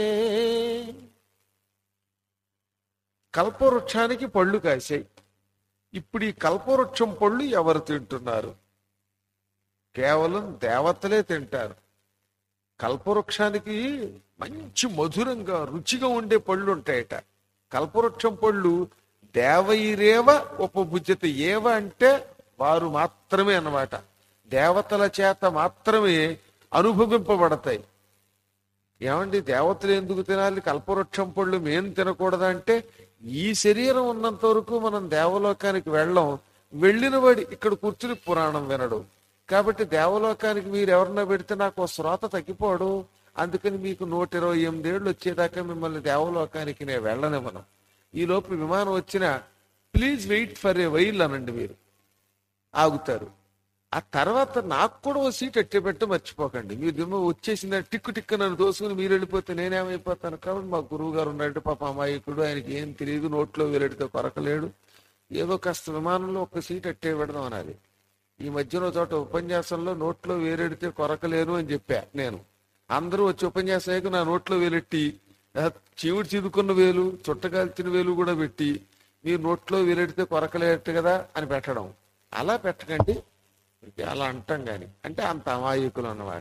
కల్పవృక్షానికి పళ్ళు కాసాయి ఇప్పుడు ఈ కల్పవృక్షం పళ్ళు ఎవరు తింటున్నారు కేవలం దేవతలే తింటారు కల్పవృక్షానికి మంచి మధురంగా రుచిగా ఉండే పళ్ళు ఉంటాయట కల్పవృక్షం పళ్ళు దేవైరేవ ఉపభుజ్యత ఏవ అంటే వారు మాత్రమే అన్నమాట దేవతల చేత మాత్రమే అనుభవింపబడతాయి ఏమండి దేవతలు ఎందుకు తినాలి కల్పవృక్షం పళ్ళు మేం తినకూడదా అంటే ఈ శరీరం ఉన్నంత వరకు మనం దేవలోకానికి వెళ్ళం వెళ్ళిన వాడి ఇక్కడ కూర్చుని పురాణం వినడు కాబట్టి దేవలోకానికి మీరు ఎవరన్నా పెడితే నాకు ఓ శ్రోత తగ్గిపోడు అందుకని మీకు నూట ఇరవై ఎనిమిదేళ్ళు వచ్చేదాకా మిమ్మల్ని దేవలోకానికి నేను వెళ్ళనివ్వను ఈ లోపు విమానం వచ్చినా please wait for a while అనండి మీరు ఆగుతారు ఆ తర్వాత నాకు కూడా ఓ సీట్ ఎట్టి పెట్టి మర్చిపోకండి మీరు దిమ్మ వచ్చేసిన టిక్కు టిక్కు నన్ను దోసుకుని మీరు వెళ్ళిపోతే నేనేమైపోతాను కాబట్టి మా గురువు గారు ఉన్నాడు పాప అమాయకుడు ఆయనకి ఏం తెలియదు నోట్లో వేలడితే కొరకలేడు ఏదో కాస్త విమానంలో ఒక సీట్ ఎట్టే పెడదాం అనాలి ఈ మధ్యన చోట ఉపన్యాసంలో నోట్లో వేరెడితే కొరకలేను అని చెప్పా నేను అందరూ వచ్చి ఉపన్యాసం అయ్యాక నా నోట్లో వేలెట్టి ఆ, చీవుడు చిదుకున్న వేలు చుట్టకాల్చిన వేలు కూడా పెట్టి మీరు నోట్లో వేలెడితే కొరకలేట కదా అని పెట్టడం అలా పెట్టకండి ఇది అలా అంటాం గాని అంటే అంత అమాయకులు అన్నమాట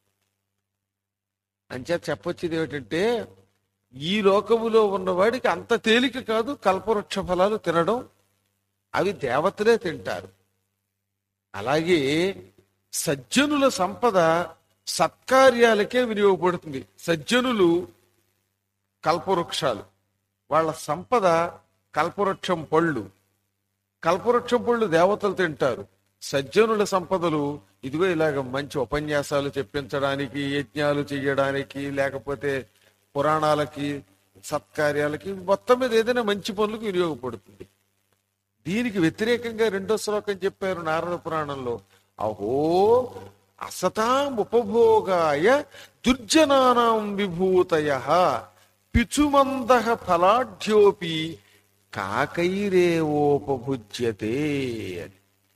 అంచేత చెప్పొచ్చేది ఏమిటంటే ఈ లోకములో ఉన్నవాడికి అంత తేలిక కాదు కల్పవృక్ష ఫలాలు తినడం అవి దేవతలే తింటారు అలాగే సజ్జనుల సంపద సత్కార్యాలకే వినియోగపడుతుంది సజ్జనులు కల్పవృక్షాలు వాళ్ళ సంపద కల్పవృక్షం పళ్ళు కల్పవృక్షం పళ్ళు దేవతలు తింటారు సజ్జనుల సంపదలు ఇదిగో ఇలాగ మంచి ఉపన్యాసాలు చెప్పించడానికి యజ్ఞాలు చేయడానికి లేకపోతే పురాణాలకి సత్కార్యాలకి మొత్తం మీద ఏదైనా మంచి పనులకు వినియోగపడుతుంది దీనికి వ్యతిరేకంగా రెండో శ్లోకం చెప్పారు నారద పురాణంలో అహో అసతాం ఉపభోగాయ దుర్జనానాం విభూతయ పిచుమంద ఫలాఢ్యోపి కాకైరేవోపభుజ్యతే అని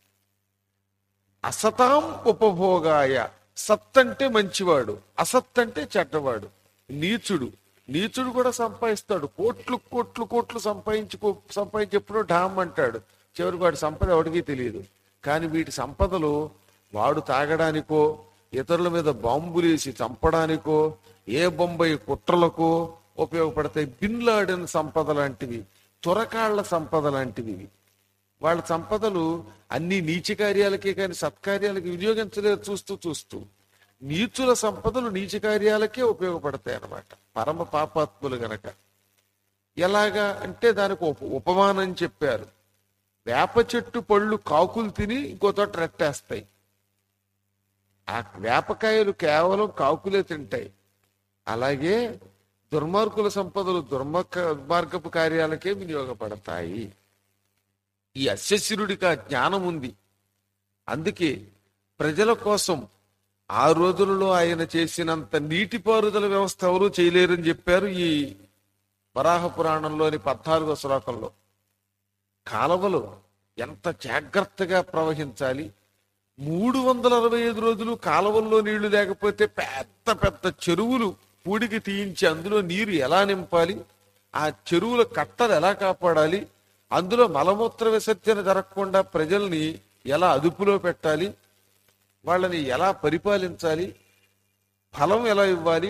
అసతాం ఉపభోగాయ సత్ అంటే మంచివాడు అసత్ అంటే చెడ్డవాడు నీచుడు నీచుడు కూడా సంపాదిస్తాడు కోట్లు కోట్లు కోట్లు సంపాదించుకో సంపాదించి ఎప్పుడో డామ్ అంటాడు చివరికి వాడి సంపద ఎవడికి తెలియదు కానీ వీటి సంపదలు వాడు తాగడానికో ఇతరుల మీద బాంబులేసి చంపడానికో ఏ బొంబాయి కుట్రలకో ఉపయోగపడతాయి బిన్లాడిన సంపద లాంటివి తురకాళ్ల సంపద లాంటివి ఇవి. వాళ్ళ సంపదలు అన్ని నీచ కార్యాలకే కానీ సత్కార్యాలకి వినియోగించలేరు చూస్తూ చూస్తూ నీచుల సంపదలు నీచ కార్యాలకే ఉపయోగపడతాయి అన్నమాట పరమ పాపాత్ములు గనక ఎలాగా అంటే దానికి ఉప ఉపమానం చెప్పారు వేప చెట్టు పళ్ళు కాకులు తిని ఇంకో చోట రెట్టేస్తాయి ఆ వేపకాయలు కేవలం కాకులే తింటాయి అలాగే దుర్మార్గుల సంపదలు దుర్మక దుర్మార్గపు కార్యాలకే వినియోగపడతాయి ఈ అశశిరుడికి ఆ జ్ఞానం ఉంది అందుకే ప్రజల కోసం ఆ రోజులలో ఆయన చేసినంత నీటిపారుదల వ్యవస్థ ఎవరూ చేయలేరని చెప్పారు ఈ వరాహ పురాణంలోని పద్నాలుగో శ్లోకంలో కాలవలు ఎంత జాగ్రత్తగా ప్రవహించాలి మూడు వందల అరవై ఐదు రోజులు కాలవల్లో నీళ్లు లేకపోతే పెద్ద పెద్ద చెరువులు పూడికి తీయించి అందులో నీరు ఎలా నింపాలి ఆ చెరువుల కట్టలు ఎలా కాపాడాలి అందులో మలమూత్ర విసర్జన జరగకుండా ప్రజల్ని ఎలా అదుపులో పెట్టాలి వాళ్ళని ఎలా పరిపాలించాలి ఫలం ఎలా ఇవ్వాలి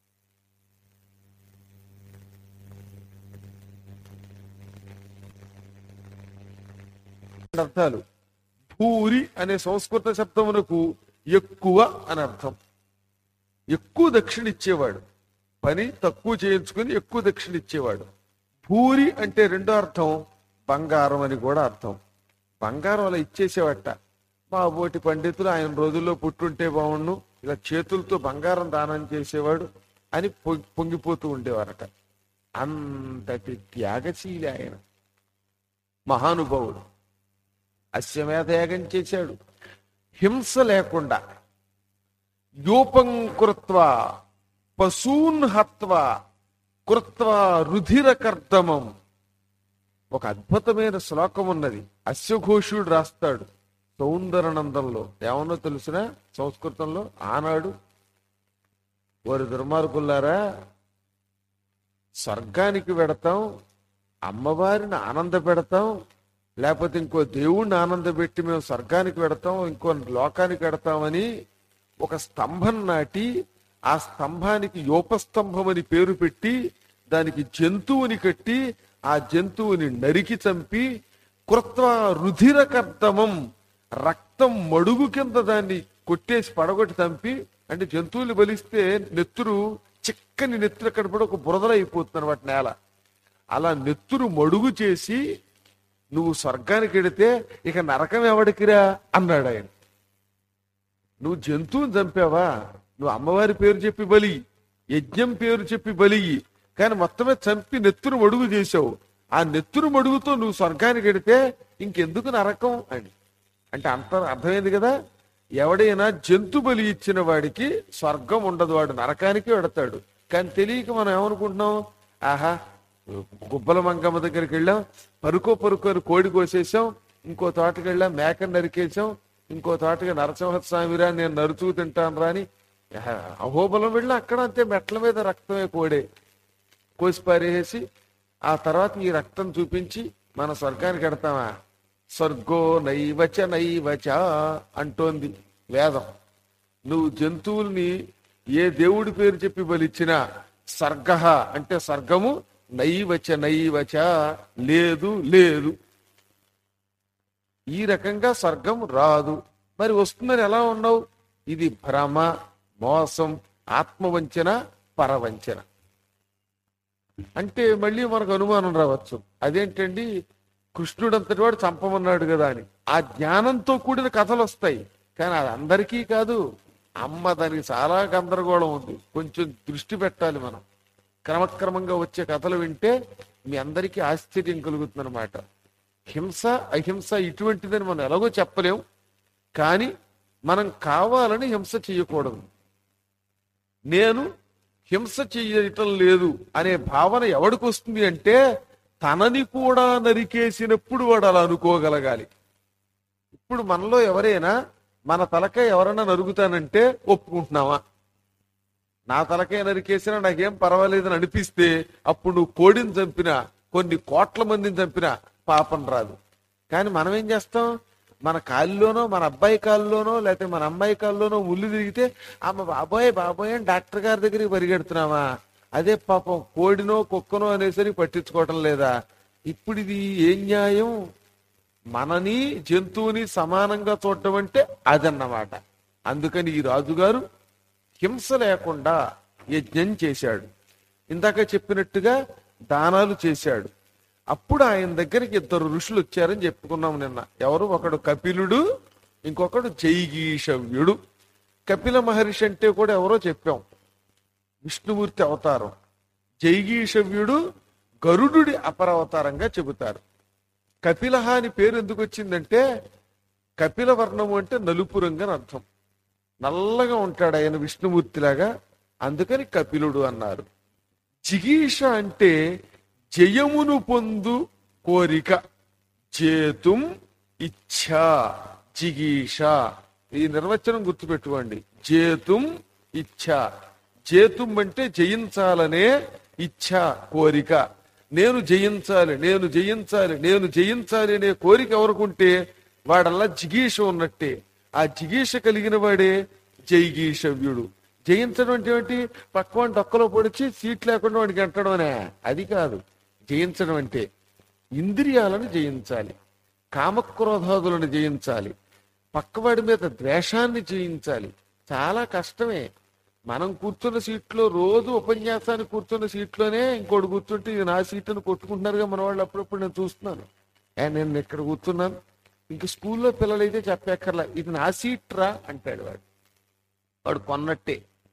అర్థాలు భూరి అనే సంస్కృత శబ్దమునకు ఎక్కువ అని అర్థం ఎక్కువ దక్షిణ ఇచ్చేవాడు పని తక్కువ చేయించుకుని ఎక్కువ దక్షిణ ఇచ్చేవాడు భూరి అంటే రెండో అర్థం బంగారం అని కూడా అర్థం బంగారం అలా ఇచ్చేసేవట మా బోటి పండితులు ఆయన రోజుల్లో పుట్టుంటే బాగుండు ఇలా చేతులతో బంగారం దానం చేసేవాడు అని పొ- పొంగిపోతూ ఉండేవారట అంతటి త్యాగశీలి ఆయన మహానుభావుడు అశ్వమేధ యాగం చేశాడు హింస లేకుండా యూపం కృత్వ పశూన్ హత్వ కృత్వ రుధిరకర్దమం ఒక అద్భుతమైన శ్లోకం ఉన్నది అశ్వఘోషుడు రాస్తాడు సౌందరనందంలో ఏమన్నో తెలిసిన సంస్కృతంలో ఆనాడు వారి దుర్మార్గులారా స్వర్గానికి వెడతాం అమ్మవారిని ఆనంద పెడతాం లేకపోతే ఇంకో దేవుణ్ణి ఆనందపెట్టి మేము స్వర్గానికి వెడతాం ఇంకో లోకానికి వెడతామని ఒక స్తంభం నాటి ఆ స్తంభానికి యోపస్తంభం అని పేరు పెట్టి దానికి జంతువుని కట్టి ఆ జంతువుని నరికి చంపి కృత్వ రుధిరకర్దమం రక్తం మడుగు కింద దాన్ని కొట్టేసి పడగొట్టి చంపి అంటే జంతువులు బలిస్తే నెత్తురు చిక్కని నెత్తురు అక్కడ పడి ఒక బురదల అయిపోతుంది అనమాట నేల అలా నెత్తురు మడుగు చేసి నువ్వు స్వర్గానికి వెడితే ఇక నరకం ఎవడికిరా అన్నాడు ఆయన నువ్వు జంతువుని చంపావా నువ్వు అమ్మవారి పేరు చెప్పి బలి యజ్ఞం పేరు చెప్పి బలి కానీ మొత్తమే చంపి నెత్తురు మడుగు చేసావు ఆ నెత్తురు మడుగుతో నువ్వు స్వర్గానికి వెడితే ఇంకెందుకు నరకం అని అంటే అంత అర్థమైంది కదా ఎవడైనా జంతు బలి ఇచ్చిన వాడికి స్వర్గం ఉండదు వాడు నరకానికి వెడతాడు కానీ తెలియక మనం ఏమనుకుంటున్నాం ఆహా గుబ్బల మంగమ్మ దగ్గరికి వెళ్ళాం పరుకో పరుకో అని కోడి కోసేసాం ఇంకో తోటకి వెళ్ళాం మేకని నరికేసాం ఇంకో తోటకి నరసింహస్వామిరా నేను నరుచూ తింటాను రాని ఆహా, అహోబలం వెళ్ళి అక్కడ అంతే మెట్ల మీద రక్తమే కోడే కోసి పారేసి ఆ తర్వాత ఈ రక్తం చూపించి మన స్వర్గానికి ఎడతామా స్వర్గో నైవచ నైవచ అంటోంది వేదం నువ్వు జంతువుల్ని ఏ దేవుడి పేరు చెప్పి బలిచ్చినా సర్గ అంటే స్వర్గము నైవచ నైవచ లేదు లేదు ఈ రకంగా స్వర్గం రాదు మరి వస్తుందని ఎలా ఉన్నావు ఇది భ్రమ మోసం ఆత్మవంచన పరవంచన అంటే మళ్ళీ మనకు అనుమానం రావచ్చు అదేంటండి కృష్ణుడు అంతటి వాడు చంపమన్నాడు కదా అని ఆ జ్ఞానంతో కూడిన కథలు వస్తాయి కానీ అది అందరికీ కాదు అమ్మ దానికి చాలా గందరగోళం ఉంది కొంచెం దృష్టి పెట్టాలి మనం క్రమక్రమంగా వచ్చే కథలు వింటే మీ అందరికీ ఆశ్చర్యం కలుగుతుందన్నమాట హింస అహింస ఇటువంటిదని మనం ఎలాగో చెప్పలేం కానీ మనం కావాలని హింస చేయకూడదు నేను హింస చెయ్యటం లేదు అనే భావన ఎవడికి వస్తుంది అంటే తనని కూడా నరికేసినప్పుడు వాడు అలా అనుకోగలగాలి ఇప్పుడు మనలో ఎవరైనా మన తలకాయ ఎవరైనా నరుగుతానంటే ఒప్పుకుంటున్నావా నా తలకాయ నరికేసినా నాకేం పర్వాలేదని అనిపిస్తే అప్పుడు నువ్వు కోడిని చంపినా కొన్ని కోట్ల మందిని చంపినా పాపం రాదు కానీ మనం ఏం చేస్తాం మన కాలులోనో మన అబ్బాయి కాలులోనో లేకపోతే మన అమ్మాయి కాలులోనో ముళ్ళు తిరిగితే అమ్మ బాబోయ్ బాబోయ్ అని డాక్టర్ గారి దగ్గరికి పరిగెడుతున్నామా అదే పాపం కోడినో కుక్కనో అనేసరికి పట్టించుకోవటం లేదా ఇప్పుడు ఇది ఏం న్యాయం మనని జంతువుని సమానంగా చూడటం అంటే అదన్నమాట అందుకని ఈ రాజుగారు హింస లేకుండా యజ్ఞం చేశాడు ఇందాక చెప్పినట్టుగా దానాలు చేశాడు అప్పుడు ఆయన దగ్గరికి ఇద్దరు ఋషులు వచ్చారని చెప్పుకున్నాం నిన్న ఎవరు ఒకడు కపిలుడు ఇంకొకడు జైగీషవ్యుడు కపిల మహర్షి అంటే కూడా ఎవరో చెప్పాం విష్ణుమూర్తి అవతారం జైగీషవ్యుడు గరుడుడి అపరావతారంగా చెబుతారు కపిలహ అని పేరు ఎందుకు వచ్చిందంటే కపిల వర్ణము అంటే నలుపు రంగు అని అర్థం నల్లగా ఉంటాడు ఆయన విష్ణుమూర్తిలాగా అందుకని కపిలుడు అన్నారు జిగీష అంటే జయమును పొందు కోరిక చేతుం ఇచ్ఛా జిగీష ఈ నిర్వచనం గుర్తుపెట్టుకోండి జేతుం ఇచ్ఛా జేతుం అంటే జయించాలనే ఇచ్ఛ కోరిక నేను జయించాలి నేను జయించాలి నేను జయించాలి అనే కోరిక ఎవరికుంటే వాడల్లా జిగీష ఉన్నట్టే ఆ జిగీష కలిగిన వాడే జైగీషవ్యుడు జయించడం అంటే ఏంటి పక్క వాడిని డొక్కలో పొడిచి సీట్ లేకుండా వాడికి అంటడం అనే అది కాదు జయించడం అంటే ఇంద్రియాలను జయించాలి కామక్రోధాదులను జయించాలి పక్కవాడి మీద ద్వేషాన్ని జయించాలి చాలా కష్టమే మనం కూర్చున్న సీట్లో రోజు ఉపన్యాసానికి కూర్చున్న సీట్లోనే ఇంకోటి కూర్చుంటే ఇది నా సీట్ అని కొట్టుకుంటున్నారుగా మన వాళ్ళు అప్పుడప్పుడు నేను చూస్తున్నాను ఏ నేను ఇక్కడ కూర్చున్నాను ఇంక స్కూల్లో పిల్లలైతే చెప్పక్కర్లా ఇది నా సీట్ రా అంటాడు వాడు వాడు కొన్నట్టే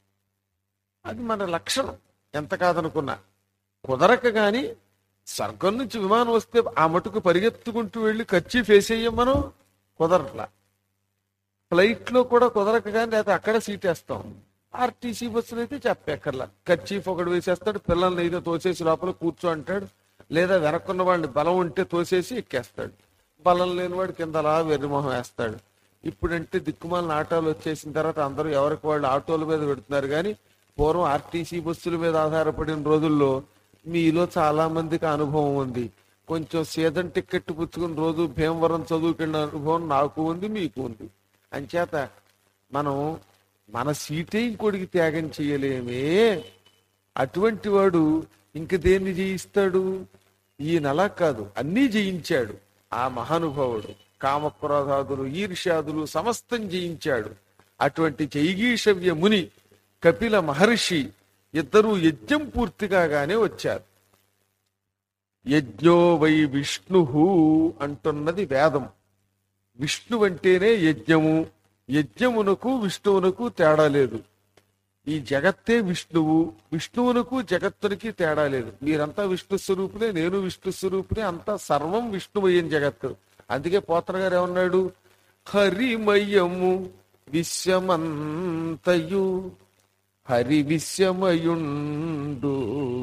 అది మన లక్షణం ఎంత కాదనుకున్నా కుదరక గాని స్వర్గం నుంచి విమానం వస్తే ఆ మటుకు పరిగెత్తుకుంటూ వెళ్ళి ఖర్చు ఫేస్ అయ్యాం మనం కుదరట్లా ఫ్లైట్ లో కూడా కుదరక కానీ లేకపోతే అక్కడ సీట్ వేస్తాం ఆర్టీసీ బస్సులు అయితే చెప్పక్కర్లా ఖర్చీఫ్ ఒకటి వేసేస్తాడు పిల్లల్ని అయితే తోసేసి లోపల కూర్చో అంటాడు లేదా వెనక్కున్న వాడిని బలం ఉంటే తోసేసి ఎక్కేస్తాడు బలం లేనివాడు కింద అలా వెర్రిమొహం వేస్తాడు ఇప్పుడంటే దిక్కుమాలిన ఆటోలు వచ్చేసిన తర్వాత అందరూ ఎవరికి వాళ్ళు ఆటోల మీద పెడుతున్నారు కానీ పూర్వం ఆర్టీసీ బస్సుల మీద ఆధారపడిన రోజుల్లో మీలో చాలా మందికి అనుభవం ఉంది కొంచెం సీజన్ టికెట్ పుచ్చుకుని రోజు భీమవరం చదువుకెళ్ళిన అనుభవం నాకు ఉంది మీకు ఉంది అంచేత మనం మన సీటే ఇంకోటికి త్యాగం చేయలేమే అటువంటి వాడు ఇంక దేన్ని జయిస్తాడు ఈయన అలా కాదు అన్నీ జయించాడు ఆ మహానుభావుడు కామక్రోధాదులు ఈర్ష్యాదులు సమస్తం జయించాడు అటువంటి జైగీషవ్య ముని కపిల మహర్షి ఇద్దరూ యజ్ఞం పూర్తి కాగానే వచ్చారు యజ్ఞో వై విష్ణు అంటున్నది వేదం విష్ణు అంటేనే యజ్ఞము యజ్ఞమునకు విష్ణువునకు తేడా లేదు ఈ జగత్తే విష్ణువు విష్ణువునకు జగత్తునికి తేడా లేదు మీరంతా విష్ణు స్వరూపులే నేను విష్ణు స్వరూపులే అంతా సర్వం విష్ణుమయం జగత్తు అందుకే పోతన గారు ఏమన్నాడు హరిమయము విశ్వమంతయు హరి విశ్వమయుండు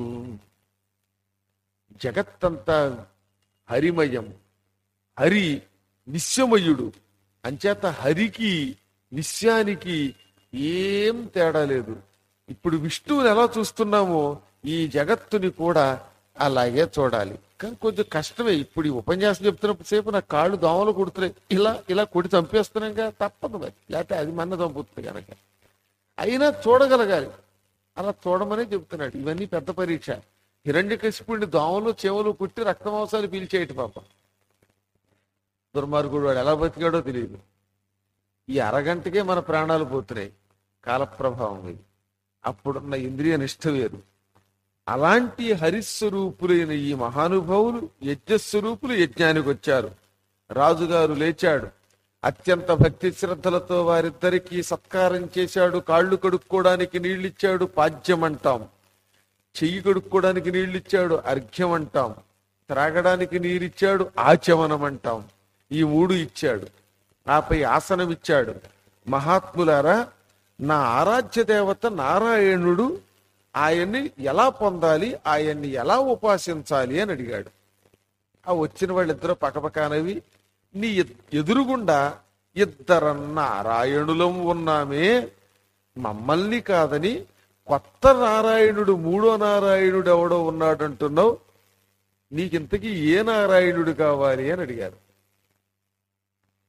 జగత్తంతా హరిమయం హరి విశ్వమయుడు అంచేత హరికి విశ్వానికి ఏం తేడా లేదు ఇప్పుడు విష్ణువుని ఎలా చూస్తున్నామో ఈ జగత్తుని కూడా అలాగే చూడాలి కానీ కొంచెం కష్టమే ఇప్పుడు ఈ ఉపన్యాసం చెప్తున్నప్పుడు సేపు నా కాళ్ళు దోమలు కుడుతున్నాయి ఇలా ఇలా కొడి చంపేస్తున్నాగా తప్పదు మరి లేకపోతే అది మన చంపుతుంది కనుక అయినా చూడగలగాలి అలా చూడమని చెప్తున్నాడు ఇవన్నీ పెద్ద పరీక్ష హిరణ్యకశిపుడిని దోమలు చెవులు కుట్టి రక్తమాంసాలు పీల్చేయటి పాపం దుర్మార్గుడు వాడు ఎలా బతికాడో తెలియదు ఈ అరగంటకే మన ప్రాణాలు పోతున్నాయి కాలప్రభావం ఇది అప్పుడున్న ఇంద్రియ నిష్ఠ వేరు అలాంటి హరిస్వరూపులైన ఈ మహానుభావులు యజ్ఞస్వరూపులు యజ్ఞానికి వచ్చారు రాజుగారు లేచాడు అత్యంత భక్తి శ్రద్ధలతో వారిద్దరికీ సత్కారం చేశాడు కాళ్ళు కడుక్కోవడానికి నీళ్ళిచ్చాడు పాద్యం అంటాం చెయ్యి కడుక్కోవడానికి నీళ్ళిచ్చాడు అర్ఘ్యం అంటాం త్రాగడానికి నీరిచ్చాడు ఆచమనం అంటాం ఈ మూడు ఇచ్చాడు ఆపై ఆసనం ఇచ్చాడు మహాత్ములారా నా ఆరాధ్య దేవత నారాయణుడు ఆయన్ని ఎలా పొందాలి ఆయన్ని ఎలా ఉపాసించాలి అని అడిగాడు ఆ వచ్చిన వాళ్ళిద్దరూ పకపకానవి నీ ఎ- ఎదురుగుండా ఇద్దరు నారాయణులం ఉన్నామే మమ్మల్ని కాదని కొత్త నారాయణుడు మూడో నారాయణుడు ఎవడో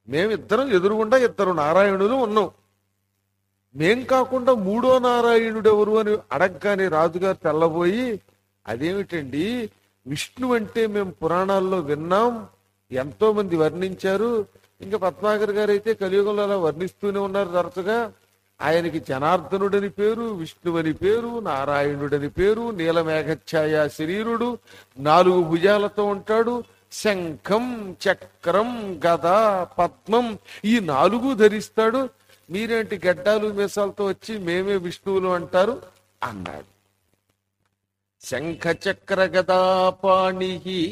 మేమిద్దరం ఎదురుగుండా ఇద్దరు నారాయణులు ఉన్నాం మేం కాకుండా మూడో నారాయణుడు ఎవరు అని అడగగానే రాజుగారు తెల్లబోయి అదేమిటండి విష్ణు అంటే మేము పురాణాల్లో విన్నాం ఎంతో మంది వర్ణించారు ఇంకా పద్మాకర్ గారు అయితే కలియుగంలో అలా వర్ణిస్తూనే ఉన్నారు తరచుగా ఆయనకి జనార్దనుడని పేరు విష్ణువని పేరు నారాయణుడని పేరు నీలమేఘఛాయ శరీరుడు నాలుగు భుజాలతో ఉంటాడు శంఖం చక్రం గద పద్మం ఈ నాలుగు ధరిస్తాడు మీరేంటి గడ్డాలు మీసాలతో వచ్చి మేమే విష్ణువులు అంటారు అన్నాడు శంఖ చక్ర గదాపాణి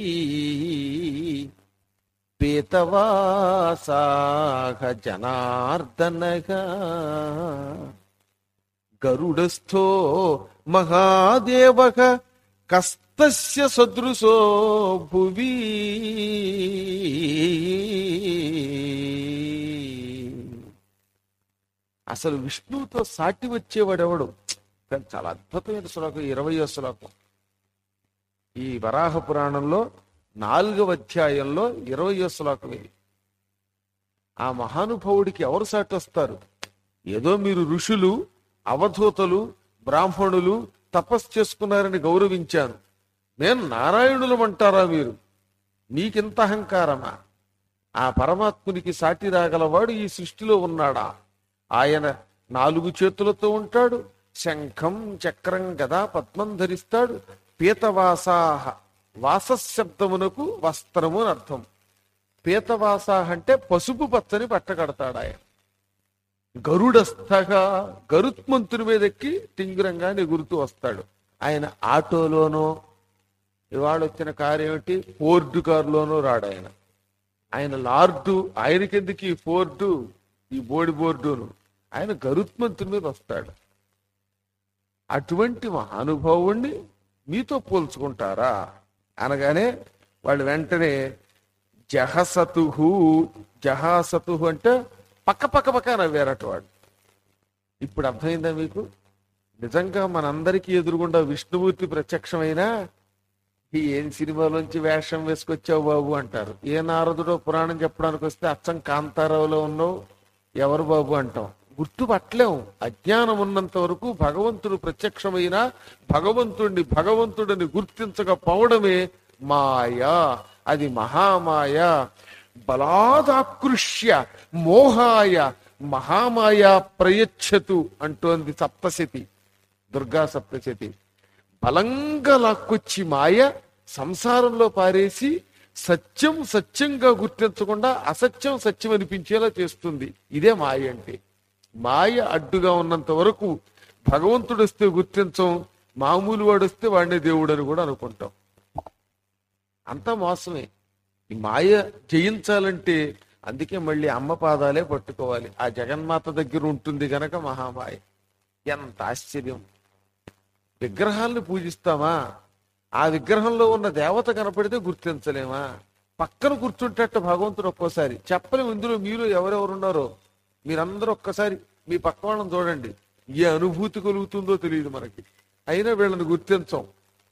పీతవాసాహ జనార్దనగా గరుడస్థో మహాదేవ కస్తస్య సదృశో భువి అసలు విష్ణువుతో సాటి వచ్చేవాడెవడు కానీ చాలా అద్భుతమైన శ్లోకం ఇరవయో శ్లోకం ఈ వరాహ పురాణంలో నాలుగవ అధ్యాయంలో ఇరవయో శ్లోకం ఇది ఆ మహానుభావుడికి ఎవరు సాటి వస్తారు ఏదో మీరు ఋషులు అవధూతలు బ్రాహ్మణులు తపస్సు చేసుకున్నారని గౌరవించాను నేను నారాయణులమంటారా మీరు మీకింత అహంకారమా ఆ పరమాత్మునికి సాటి రాగలవాడు ఈ సృష్టిలో ఉన్నాడా ఆయన నాలుగు చేతులతో ఉంటాడు శంఖం చక్రం గదా పద్మం ధరిస్తాడు పీతవాసాహ వాసశబ్దమునకు వస్త్రము అని అర్థం పీతవాసాహ అంటే పసుపు పచ్చని బట్ట కడతాడు ఆయన గరుడస్థగా గరుత్మంతుని మీద ఎక్కి టింగురంగా ఎగురుతూ వస్తాడు ఆయన ఆటోలోనో ఇవాళ వచ్చిన కారు ఏమిటి ఫోర్డు కారులోనో రాడు ఆయన ఆయన లార్డు ఆయనకెందుకు ఈ ఫోర్డు ఈ బోడి బోర్డును ఆయన గరుత్మంతుని మీద వస్తాడు అటువంటి మహానుభావుణ్ణి మీతో పోల్చుకుంటారా అనగానే వాళ్ళు వెంటనే జహసతుహు జహాసతుహు అంటే పక్క పక్క పక్క నవ్వారట వాడు ఇప్పుడు అర్థమైందా మీకు నిజంగా మనందరికీ ఎదురుగుండా విష్ణుమూర్తి ప్రత్యక్షమైనా ఈ ఏం సినిమాలోంచి వేషం వేసుకొచ్చావు బాబు అంటారు ఏ నారదుడో పురాణం చెప్పడానికి వస్తే అచ్చం కాంతారావులో ఉన్నావు ఎవరు బాబు అంటాం గుర్తుపట్టలేం అజ్ఞానం ఉన్నంత వరకు భగవంతుడు ప్రత్యక్షమైన భగవంతుడిని భగవంతుడిని గుర్తించకపోవడమే మాయా అది మహామాయ బలాదాకృష్య మోహాయ మహామాయ ప్రయచ్చతు అంటోంది సప్తశతి దుర్గా సప్తశతి బలంగా లాక్కొచ్చి మాయ సంసారంలో పారేసి సత్యం సత్యంగా గుర్తించకుండా అసత్యం సత్యం అనిపించేలా చేస్తుంది ఇదే మాయ అంటే మాయ అడ్డుగా ఉన్నంత వరకు భగవంతుడు వస్తే గుర్తించం మామూలు వాడు వస్తే వాడిని దేవుడు అని కూడా అనుకుంటాం అంతా మోసమే ఈ మాయ జయించాలంటే అందుకే మళ్ళీ అమ్మ పాదాలే పట్టుకోవాలి ఆ జగన్మాత దగ్గర ఉంటుంది గనక మహామాయ ఎంత ఆశ్చర్యం విగ్రహాలను పూజిస్తామా ఆ విగ్రహంలో ఉన్న దేవత కనపడితే గుర్తించలేమా పక్కన కూర్చుంటట్టు భగవంతుడు ఒక్కోసారి చెప్పలేము ఇందులో మీరు ఎవరెవరు ఉన్నారో మీరందరూ ఒక్కసారి మీ పక్క వాళ్ళని చూడండి ఏ అనుభూతి కలుగుతుందో తెలియదు మనకి అయినా వీళ్ళని గుర్తించం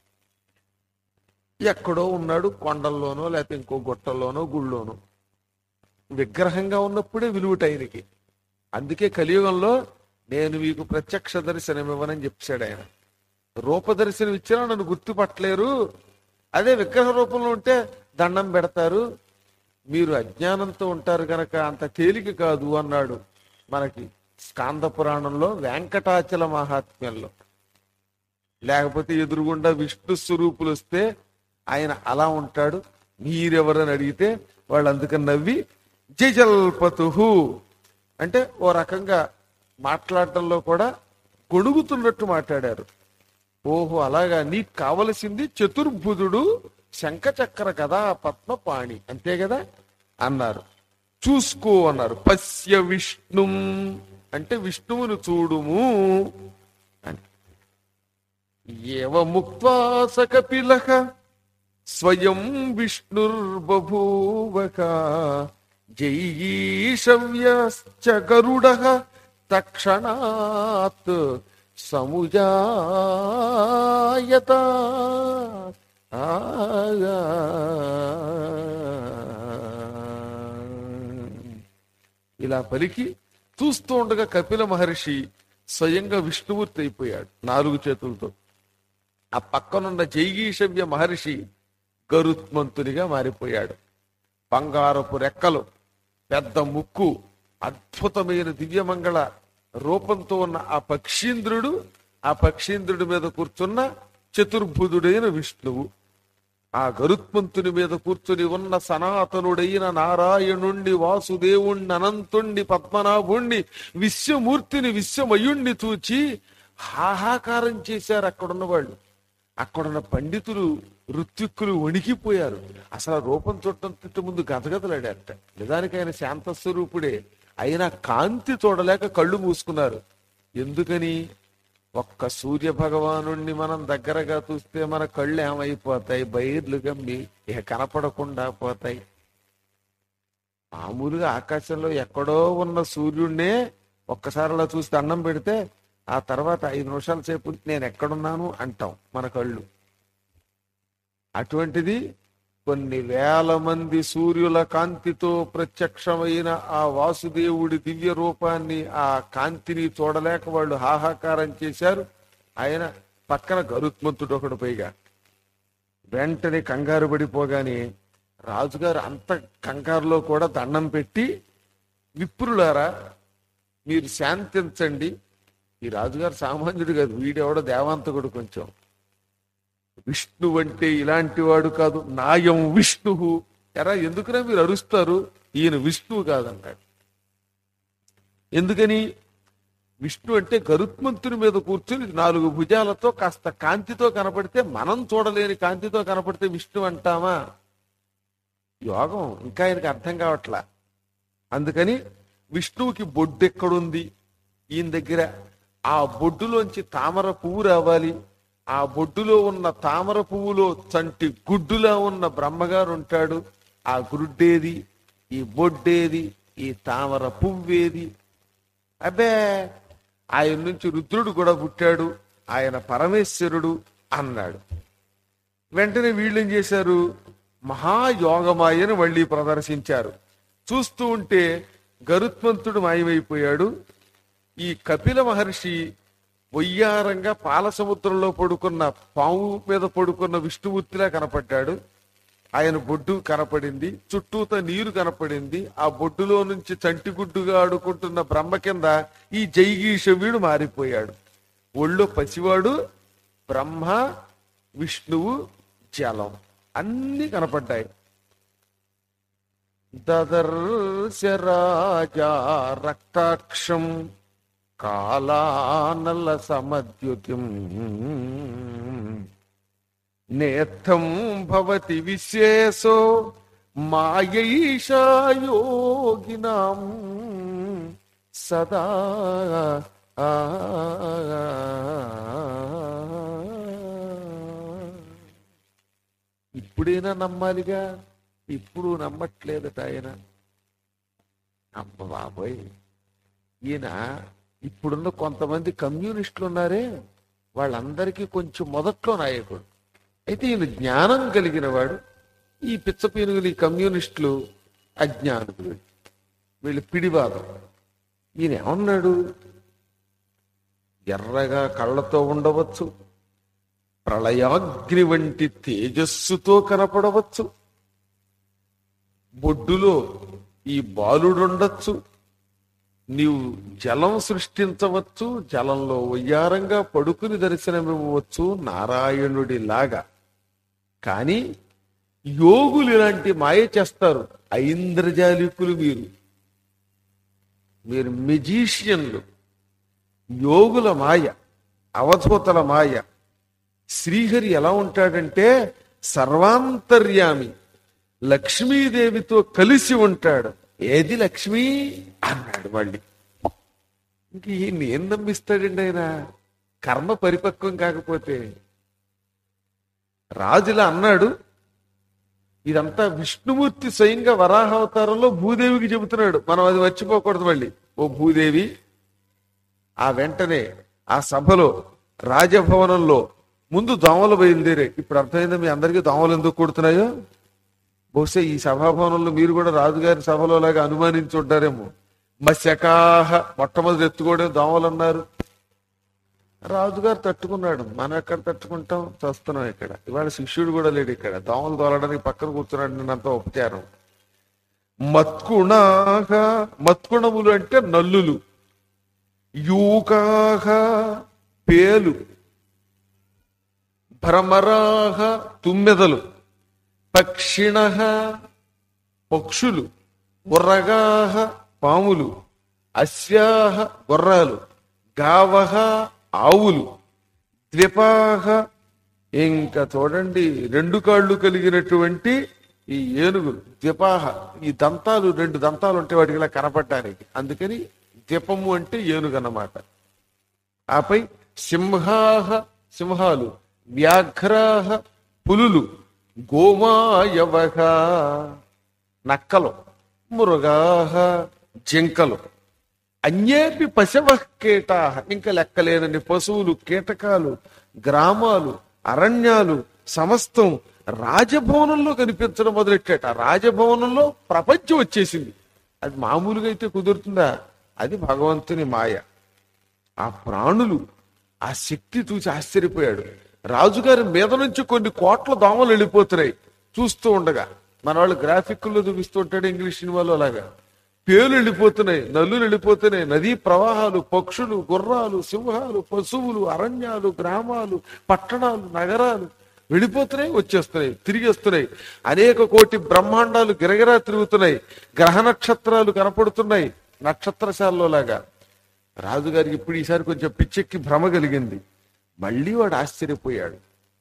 ఎక్కడో ఉన్నాడు కొండల్లోనో లేకపోతే ఇంకో గుట్టల్లోనో గుళ్ళోనో విగ్రహంగా ఉన్నప్పుడే విలువట ఆయనకి అందుకే కలియుగంలో నేను మీకు ప్రత్యక్ష దర్శనం ఇవ్వనని చెప్పాడు ఆయన రూపదర్శనం ఇచ్చినా నన్ను గుర్తుపట్టలేరు అదే విగ్రహ రూపంలో ఉంటే దండం పెడతారు మీరు అజ్ఞానంతో ఉంటారు గనక అంత తేలిక కాదు అన్నాడు మనకి స్కాంద పురాణంలో వెంకటాచల మహాత్మ్యంలో లేకపోతే ఎదురుగుండా విష్ణు స్వరూపులు వస్తే ఆయన అలా ఉంటాడు మీరెవరని అడిగితే వాళ్ళు అందుకని నవ్వి జజల్పతు అంటే ఓ రకంగా మాట్లాడటంలో కూడా గొడుగుతున్నట్టు మాట్లాడారు ఓహో అలాగా నీకు కావలసింది చతుర్భుజుడు శంఖచక్ర కదా పద్మపాణి అంతే కదా అన్నారు చూసుకో అన్నారు పశ్య విష్ణు అంటే విష్ణువును చూడుము అని ఏవ ముక్వా స కపిలః స్వయం విష్ణుర్బభూవక జయీషవ్యశ్చ గరుడ తక్షణాత్ సముజాయత ఆగా. ఇలా పలికి చూస్తూ ఉండగా కపిల మహర్షి స్వయంగా విష్ణుమూర్తి అయిపోయాడు నాలుగు చేతులతో ఆ పక్కనున్న జైగీషవ్య మహర్షి గరుత్మంతునిగా మారిపోయాడు బంగారపు రెక్కలు పెద్ద ముక్కు అద్భుతమైన దివ్యమంగళ రూపంతో ఉన్న ఆ పక్షీంద్రుడు ఆ పక్షీంద్రుడి మీద కూర్చున్న చతుర్భుజుడైన విష్ణువు ఆ గరుత్మంతుని మీద కూర్చుని ఉన్న సనాతనుడైన నారాయణుణ్ణి వాసుదేవుణ్ణి అనంతుణ్ణి పద్మనాభుణ్ణి విశ్వమూర్తిని విశ్వమయుణ్ణి చూచి హాహాకారం చేశారు అక్కడున్న వాళ్ళు అక్కడున్న పండితులు ఋత్విక్కులు వణికిపోయారు అసలు ఆ రూపం చూడటం ముందు గదగదలాడారట నిజానికి ఆయన శాంత స్వరూపుడే అయినా కాంతి చూడలేక కళ్ళు మూసుకున్నారు ఎందుకని ఒక్క సూర్య భగవాను మనం దగ్గరగా చూస్తే మన కళ్ళు ఏమైపోతాయి బైర్లు గమ్మి ఇక కనపడకుండా పోతాయి మామూలుగా ఆకాశంలో ఎక్కడో ఉన్న సూర్యుడినే ఒక్కసారి అలా చూసి దండం పెడితే ఆ తర్వాత ఐదు నిమిషాల సేపు నేను ఎక్కడున్నాను అంటాం మన కళ్ళు అటువంటిది కొన్ని వేల మంది సూర్యుల కాంతితో ప్రత్యక్షమైన ఆ వాసుదేవుడి దివ్య రూపాన్ని ఆ కాంతిని చూడలేక వాళ్ళు హాహాకారం చేశారు ఆయన పక్కన గరుత్మంతుడు ఒకడు పైగా వెంటనే కంగారు పడిపోగానే రాజుగారు అంత కంగారులో కూడా దండం పెట్టి విప్రులారా మీరు శాంతించండి ఈ రాజుగారు సామాన్యుడు కాదు వీడెవడో దేవాంతకుడు కొంచెం విష్ణు అంటే ఇలాంటి వాడు కాదు నాయం విష్ణువు ఎరా ఎందుకురా మీరు అరుస్తారు ఈయన విష్ణువు కాదన్నాడు ఎందుకని విష్ణు అంటే గరుత్మంతుని మీద కూర్చుని నాలుగు భుజాలతో కాస్త కాంతితో కనపడితే మనం చూడలేని కాంతితో కనపడితే విష్ణు అంటామా యోగం ఇంకా ఆయనకి అర్థం కావట్లా అందుకని విష్ణువుకి బొడ్డు ఎక్కడుంది ఈయన దగ్గర ఆ బొడ్డులోంచి తామర పువ్వు రావాలి ఆ బొడ్డులో ఉన్న తామర పువ్వులో చంటి గుడ్డులా ఉన్న బ్రహ్మగారు ఉంటాడు ఆ గుడ్డేది ఈ బొడ్డేది ఈ తామర పువ్వేది అబ్బే ఆయన నుంచి రుద్రుడు కూడా పుట్టాడు ఆయన పరమేశ్వరుడు అన్నాడు వెంటనే వీళ్ళు ఏం చేశారు మహాయోగమాయను మళ్ళీ ప్రదర్శించారు చూస్తూ ఉంటే గరుత్మంతుడు మాయమైపోయాడు ఈ కపిల మహర్షి వయ్యారంగా పాల సముద్రంలో పడుకున్న పాము మీద పడుకున్న విష్ణుమూర్తిలా కనపడ్డాడు ఆయన బొడ్డు కనపడింది చుట్టూత నీరు కనపడింది ఆ బొడ్డులో నుంచి చంటిగుడ్డుగా ఆడుకుంటున్న బ్రహ్మ కింద ఈ జైగీషవీడు మారిపోయాడు ఒళ్ళో పసివాడు బ్రహ్మ విష్ణువు జలం అన్ని కనపడ్డాయి దదర్శ రాజా రక్తాక్షం కాలానల సమద్యుతిం నేత్తం భవతి విశేషో మాయైషా యోగినాం సదా ఆ ఇప్పుడైనా నమ్మాలిగా ఇప్పుడు నమ్మట్లేదట ఆయన అమ్మ బాబోయ్ ఈయన ఇప్పుడున్న కొంతమంది కమ్యూనిస్టులు ఉన్నారే వాళ్ళందరికీ కొంచెం మొదట్లో నాయకుడు అయితే ఈయన జ్ఞానం కలిగిన వాడు ఈ పిచ్చపీనుగులు ఈ కమ్యూనిస్టులు అజ్ఞానులు వీళ్ళు పిడివాదం ఈయన ఏమన్నాడు ఎర్రగా కళ్ళతో ఉండవచ్చు ప్రళయాగ్ని వంటి తేజస్సుతో కనపడవచ్చు బొడ్డులో ఈ బాలుడుండొచ్చు నీవు జలం సృష్టించవచ్చు జలంలో వయ్యారంగా పడుకుని దర్శనమివ్వచ్చు నారాయణుడి లాగా కానీ యోగులు ఇలాంటి మాయ చేస్తారు ఐంద్రజాలికులు మీరు మీరు మెజీషియన్లు యోగుల మాయ అవధూతల మాయ శ్రీహరి ఎలా ఉంటాడంటే సర్వాంతర్యామి లక్ష్మీదేవితో కలిసి ఉంటాడు ఏది లక్ష్మి అన్నాడు మళ్ళీ ఇంక ఈయన్ని ఏం నమ్మిస్తాడండి ఆయన కర్మ పరిపక్వం కాకపోతే రాజులా అన్నాడు ఇదంతా విష్ణుమూర్తి స్వయంగా వరాహావతారంలో భూదేవికి చెబుతున్నాడు మనం అది మర్చిపోకూడదు మళ్ళీ ఓ భూదేవి ఆ వెంటనే ఆ సభలో రాజభవనంలో ముందు దోమలు బయలుదేరాయి ఇప్పుడు అర్థమైందా మీ అందరికీ దోమలు ఎందుకు కొడుతున్నాయో బహుశా ఈ సభాభవనంలో మీరు కూడా రాజుగారి సభలో లాగా అనుమానించి ఉంటారేమో మశకాహ మొట్టమొదటి ఎత్తుకోవడం దోమలు అన్నారు రాజుగారు తట్టుకున్నాడు మనం ఎక్కడ తట్టుకుంటాం చస్తున్నాం ఇక్కడ ఇవాళ శిష్యుడు కూడా లేడు ఇక్కడ దోమలు తోలడానికి పక్కన కూర్చున్నాడు నేనంత ఉపచారం మత్కుణాహ మత్కుణములు అంటే నల్లులు యూకాహ పేలు భ్రమరాహ తుమ్మెదలు పక్షిణ పక్షులు ఉర్రగాహ పాములు అస్యాహ గుర్రాలు గావహ ఆవులు ద్విపాహ ఇంకా చూడండి రెండు కాళ్ళు కలిగినటువంటి ఈ ఏనుగులు ద్విపాహ ఈ దంతాలు రెండు దంతాలు ఉంటాయి వాటికి ఇలా కనపడటానికి అందుకని ద్వీపము అంటే ఏనుగు అన్నమాట ఆపై సింహాహ సింహాలు వ్యాఘ్రాహ పులులు గోమాయవహ నక్కలు మృగాహ జింకలు అన్యేపి పశవ కీటా ఇంకా లెక్కలేనన్ని పశువులు కీటకాలు గ్రామాలు అరణ్యాలు సమస్తం రాజభవనంలో కనిపించడం మొదలెట్టాట ఆ రాజభవనంలో ప్రపంచం వచ్చేసింది అది మామూలుగా అయితే కుదురుతుందా అది భగవంతుని మాయ ఆ ప్రాణులు ఆ శక్తి చూసి ఆశ్చర్యపోయాడు రాజుగారి మీద నుంచి కొన్ని కోట్ల దోమలు వెళ్ళిపోతున్నాయి చూస్తూ ఉండగా మన వాళ్ళు గ్రాఫిక్లో చూపిస్తూ ఉంటాడు ఇంగ్లీష్ సినిమాలో అలాగా పేలు వెళ్ళిపోతున్నాయి నల్లులు వెళ్ళిపోతున్నాయి నదీ ప్రవాహాలు పక్షులు గుర్రాలు సింహాలు పశువులు అరణ్యాలు గ్రామాలు పట్టణాలు నగరాలు వెళ్ళిపోతున్నాయి వచ్చేస్తున్నాయి తిరిగి వస్తున్నాయి అనేక కోటి బ్రహ్మాండాలు గిరగిరా తిరుగుతున్నాయి గ్రహ నక్షత్రాలు కనపడుతున్నాయి నక్షత్రశాలలో లాగా రాజుగారికి ఇప్పుడు ఈసారి కొంచెం పిచ్చెక్కి భ్రమ కలిగింది మళ్ళీ వాడు ఆశ్చర్యపోయాడు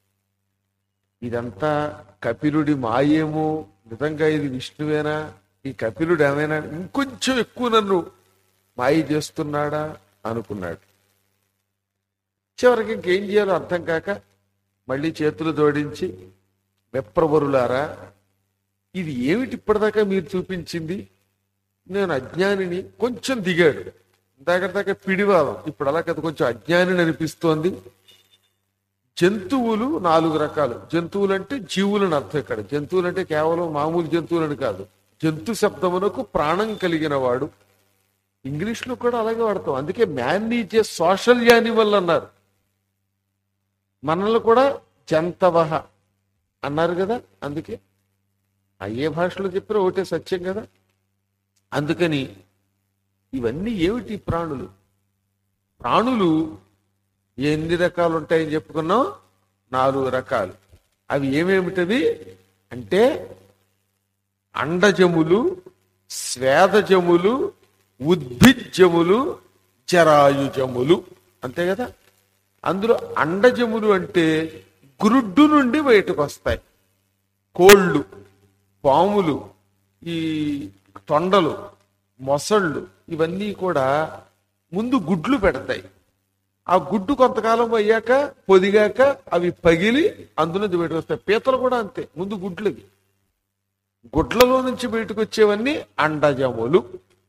ఇదంతా కపిలుడి మాయేమో నిజంగా ఇది విష్ణువేనా ఈ కపిలుడు ఏమైనా ఇంకొంచెం ఎక్కువ నన్ను మాయ చేస్తున్నాడా అనుకున్నాడు చివరికి ఇంకేం చేయాలో అర్థం కాక మళ్ళీ చేతులు జోడించి వెప్రవరులారా ఇది ఏమిటి ఇప్పటిదాకా మీరు చూపించింది నేను అజ్ఞానిని కొంచెం దిగాడు ఇందాక దాకా పిడివాదం ఇప్పుడు అలా కదా కొంచెం అజ్ఞానిని అనిపిస్తోంది జంతువులు నాలుగు రకాలు జంతువులు అంటే జీవులని అర్థం ఇక్కడ జంతువులు అంటే కేవలం మామూలు జంతువులని కాదు జంతు శబ్దమునకు ప్రాణం కలిగిన వాడు ఇంగ్లీష్ లో కూడా అలాగే వాడతాం అందుకే man is a social animal అన్నారు మనల్ని కూడా జంతవహ అన్నారు కదా అందుకే ఆ ఏ భాషలో చెప్పినా ఒకటే సత్యం కదా అందుకని ఇవన్నీ ఏమిటి ఈ ప్రాణులు ప్రాణులు ఎన్ని రకాలు ఉంటాయని చెప్పుకున్నాం నాలుగు రకాలు అవి ఏమేమిటవి అంటే అండజములు స్వేదజములు ఉద్భిజ్యములు జరాయుజములు అంతే కదా అందులో అండజములు అంటే గురుడ్డు నుండి బయటకు వస్తాయి కోళ్ళు పాములు ఈ తొండలు మొసళ్ళు ఇవన్నీ కూడా ముందు గుడ్లు పెడతాయి ఆ గుడ్డు కొంతకాలం అయ్యాక పొదిగాక అవి పగిలి అందులోంచి బయటకు వస్తాయి పీతలు కూడా అంతే ముందు గుడ్లవి గుడ్లలో నుంచి బయటకు వచ్చేవన్నీ అండజములు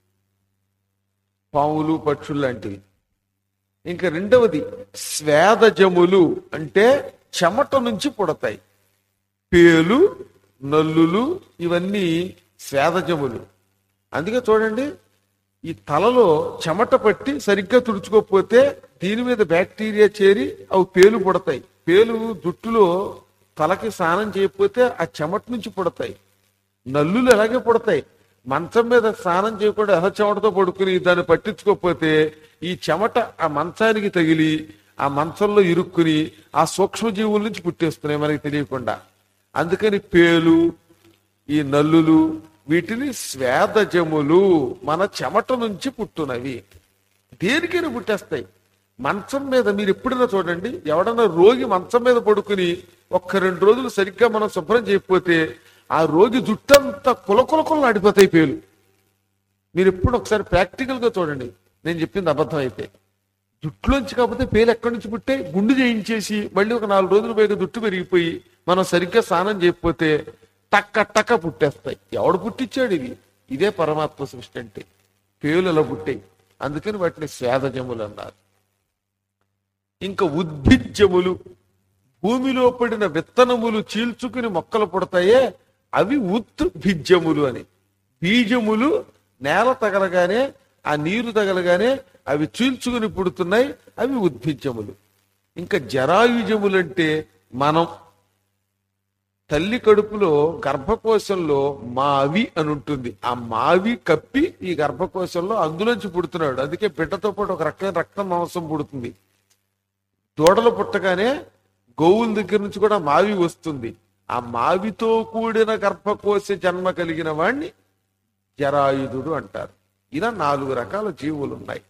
పాములు పక్షులు లాంటివి ఇంకా రెండవది స్వేదజములు అంటే చెమట నుంచి పుడతాయి పేలు నల్లులు ఇవన్నీ స్వేదజములు అందుకే చూడండి ఈ తలలో చెమట పట్టి సరిగ్గా తుడుచుకోకపోతే దీని మీద బ్యాక్టీరియా చేరి అవి పేలు పుడతాయి పేలు జుట్టులో తలకి స్నానం చేయకపోతే ఆ చెమట నుంచి పుడతాయి నల్లులు అలాగే పుడతాయి మంచం మీద స్నానం చేయకుండా ఎహ చెమటతో పడుకుని దాన్ని పట్టించుకోకపోతే ఈ చెమట ఆ మంచానికి తగిలి ఆ మంచంలో ఇరుక్కుని ఆ సూక్ష్మజీవుల నుంచి పుట్టేస్తున్నాయి మనకి తెలియకుండా అందుకని పేలు ఈ నల్లులు వీటిని స్వేదజములు మన చెమట నుంచి పుట్టునవి దేనికైనా పుట్టేస్తాయి మంచం మీద మీరు ఎప్పుడైనా చూడండి ఎవడన్నా రోగి మంచం మీద పడుకుని ఒక్క రెండు రోజులు సరిగ్గా మనం శుభ్రం చేయకపోతే ఆ రోగి జుట్టంతా కులకులకులు ఆడిపోతాయి పేలు మీరు ఎప్పుడు ఒకసారి ప్రాక్టికల్ గా చూడండి నేను చెప్పింది అబద్ధం అయితే జుట్టులోంచి కాకపోతే పేలు ఎక్కడి నుంచి పుట్టే గుండు చేయించేసి మళ్ళీ ఒక నాలుగు రోజులు పైగా జుట్టు పెరిగిపోయి మనం సరిగ్గా స్నానం చేయకపోతే టక్క టక్క పుట్టేస్తాయి ఎవడు పుట్టించాడు ఇది ఇదే పరమాత్మ సృష్టి అంటే పేలు అలా పుట్టాయి అందుకని వాటిని స్వేదజములు అన్నారు ఇంకా ఉద్భిజ్యములు భూమిలో పడిన విత్తనములు చీల్చుకుని మొక్కలు పుడతాయే అవి ఉద్భిజ్యములు అని బీజములు నేల తగలగానే ఆ నీరు తగలగానే అవి చీల్చుకుని పుడుతున్నాయి అవి ఉద్భిజములు ఇంకా జరాయుజములంటే మనం తల్లి కడుపులో గర్భకోశంలో మావి అని ఉంటుంది ఆ మావి కప్పి ఈ గర్భకోశంలో అందులోంచి పుడుతున్నాడు అందుకే బిడ్డతో పాటు ఒక రకమైన రక్తం మాంసం పుడుతుంది దూడలు పుట్టగానే గోవుల దగ్గర నుంచి కూడా మావి వస్తుంది ఆ మావితో కూడిన గర్భకోశ జన్మ కలిగిన వాణ్ణి జరాయుధుడు అంటారు ఇలా నాలుగు రకాల జీవులు ఉన్నాయి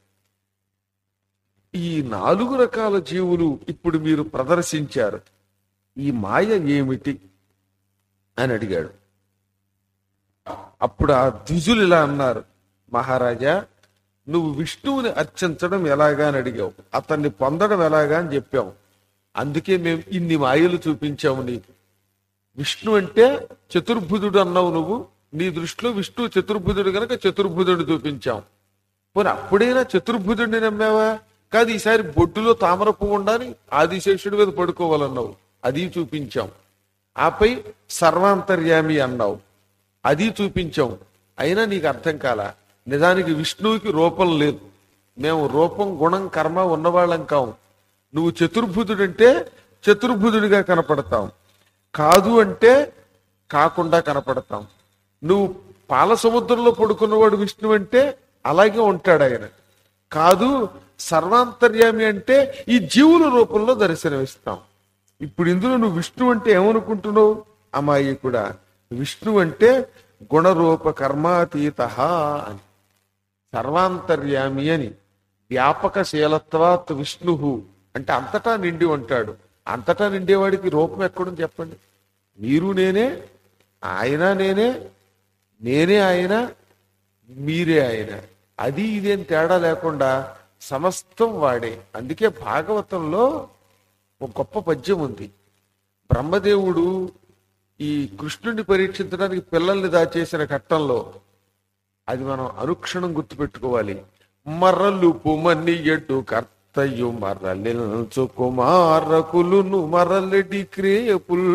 ఈ నాలుగు రకాల జీవులు ఇప్పుడు మీరు ప్రదర్శించారు ఈ మాయ ఏమిటి అని అడిగాడు అప్పుడు ఆ ద్విజులు ఇలా అన్నారు మహారాజా నువ్వు విష్ణువుని అర్చించడం ఎలాగా అని అడిగావు అతన్ని పొందడం ఎలాగా అని చెప్పావు అందుకే మేము ఇన్ని మాయలు చూపించాము నీకు విష్ణు అంటే చతుర్భుజుడు అన్నావు నువ్వు నీ దృష్టిలో విష్ణు చతుర్భుజుడు గనక చతుర్భుజుడు చూపించాం పోనీ అప్పుడైనా చతుర్భుజుడిని నమ్మావా కాదు ఈసారి బొడ్డులో తామర పువ్వు ఉండాలి ఆదిశేషుడి మీద పడుకోవాలన్నావు అది చూపించాం ఆపై సర్వాంతర్యామి అన్నావు అది చూపించాం అయినా నీకు అర్థం కాల నిజానికి విష్ణువుకి రూపం లేదు మేము రూపం గుణం కర్మ ఉన్నవాళ్ళం కావు నువ్వు చతుర్భుజుడంటే చతుర్భుజుడిగా కనపడతాం కాదు అంటే కాకుండా కనపడతాం నువ్వు పాల సముద్రంలో పడుకున్నవాడు విష్ణు అంటే అలాగే ఉంటాడు ఆయన కాదు సర్వాంతర్యామి అంటే ఈ జీవుల రూపంలో దర్శనమిస్తాం ఇప్పుడు ఇందులో నువ్వు విష్ణు అంటే ఏమనుకుంటున్నావు అమ్మాయి కూడా విష్ణు అంటే గుణరూప కర్మాతీత అని సర్వాంతర్యామి అని వ్యాపక శీలత్వాత్ విష్ణు అంటే అంతటా నిండి ఉంటాడు అంతటా నిండేవాడికి రూపం ఎక్కడుంది చెప్పండి మీరు నేనే ఆయన నేనే నేనే ఆయన మీరే ఆయన అది ఇదేం తేడా లేకుండా సమస్తం వాడే అందుకే భాగవతంలో ఒక గొప్ప పద్యం ఉంది బ్రహ్మదేవుడు ఈ కృష్ణుడిని పరీక్షించడానికి పిల్లల్ని దాచేసిన ఘట్టంలో అది మనం అనుక్షణం గుర్తుపెట్టుకోవాలి మర్రలు పుమని ఎడ్డు కర్తయు మర్రలించు కుమారకులును మరలెడి క్రేపుల్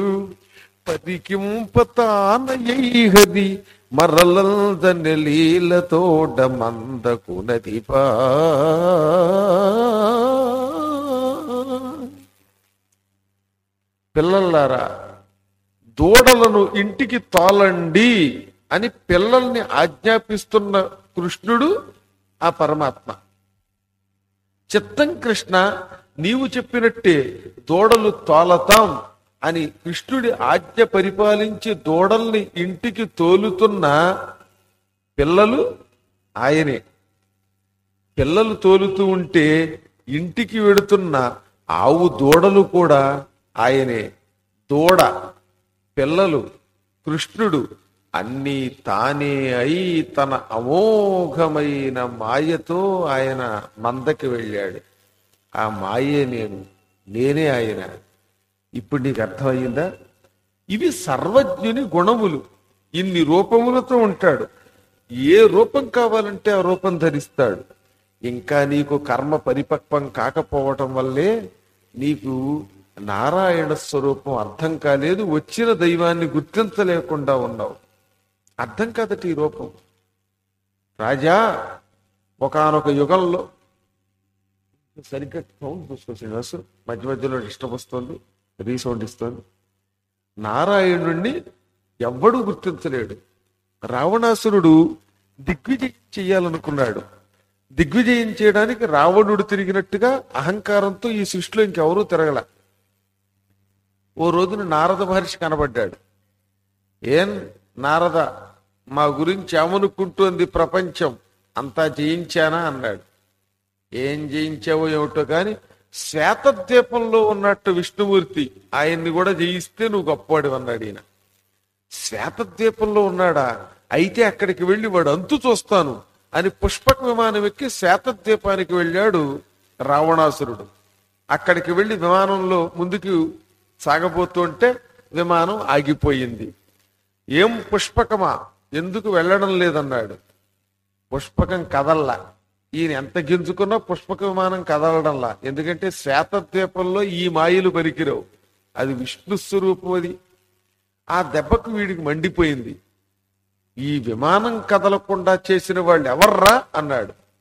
పరికింపతానయ్యది మరలందన లీలతోడ మందకు నదిపా పిల్లలారా దూడలను ఇంటికి తోలండి అని పిల్లల్ని ఆజ్ఞాపిస్తున్న కృష్ణుడు ఆ పరమాత్మ చిత్తం కృష్ణ నీవు చెప్పినట్టే దూడలు తోలతాం అని కృష్ణుడి ఆజ్ఞ పరిపాలించి దూడల్ని ఇంటికి తోలుతున్న పిల్లలు ఆయనే పిల్లలు తోలుతూ ఉంటే ఇంటికి వెడుతున్న ఆవు దూడలు కూడా ఆయనే దూడ పిల్లలు కృష్ణుడు అన్నీ తానే అయి తన అమోఘమైన మాయతో ఆయన మందకి వెళ్ళాడు ఆ మాయే నేను నేనే ఆయన ఇప్పుడు నీకు అర్థమయ్యిందా ఇవి సర్వజ్ఞుని గుణములు ఇన్ని రూపములతో ఉంటాడు ఏ రూపం కావాలంటే ఆ రూపం ధరిస్తాడు ఇంకా నీకు కర్మ పరిపక్వం కాకపోవటం వల్లే నీకు నారాయణ స్వరూపం అర్థం కాలేదు వచ్చిన దైవాన్ని గుర్తించలేకుండా ఉన్నావు అర్థం కాదట ఈ రూపం రాజా ఒకానొక యుగంలో సరిగ్గా సౌండ్ చూసుకోవచ్చు అసలు మధ్య మధ్యలో డిస్టర్బ్ వస్తుంది రీసౌండ్ ఇస్తుంది నారాయణుణ్ణి ఎవ్వడూ గుర్తించలేడు రావణాసురుడు దిగ్విజయం చెయ్యాలనుకున్నాడు దిగ్విజయం చేయడానికి రావణుడు తిరిగినట్టుగా అహంకారంతో ఈ సృష్టిలో ఇంకెవరూ తిరగల ఓ రోజున నారద మహర్షి కనబడ్డాడు ఏం నారద మా గురించి ఏమనుకుంటోంది ప్రపంచం అంతా జయించానా అన్నాడు ఏం జయించావో ఏమిటో కాని శ్వేతద్వీపంలో ఉన్నట్టు విష్ణుమూర్తి ఆయన్ని కూడా జయిస్తే నువ్వు గొప్పవాడు అన్నాడు ఈయన శ్వేతద్వీపంలో ఉన్నాడా అయితే అక్కడికి వెళ్ళి వాడు అంతు చూస్తాను అని పుష్పక విమానం ఎక్కి శ్వేతద్వీపానికి వెళ్ళాడు రావణాసురుడు అక్కడికి వెళ్ళి విమానంలో ముందుకు సాగబోతుంటే విమానం ఆగిపోయింది ఏం పుష్పకమా ఎందుకు వెళ్ళడం లేదన్నాడు పుష్పకం కదల్లా ఈయన ఎంత గింజుకున్నా పుష్పక విమానం కదలడంలా ఎందుకంటే శ్వేతద్వీపంలో ఈ మాయలు పనికిరావు అది విష్ణు స్వరూపం అది ఆ దెబ్బకు వీడికి మండిపోయింది ఈ విమానం కదలకుండా చేసిన వాళ్ళు ఎవర్రా అన్నాడు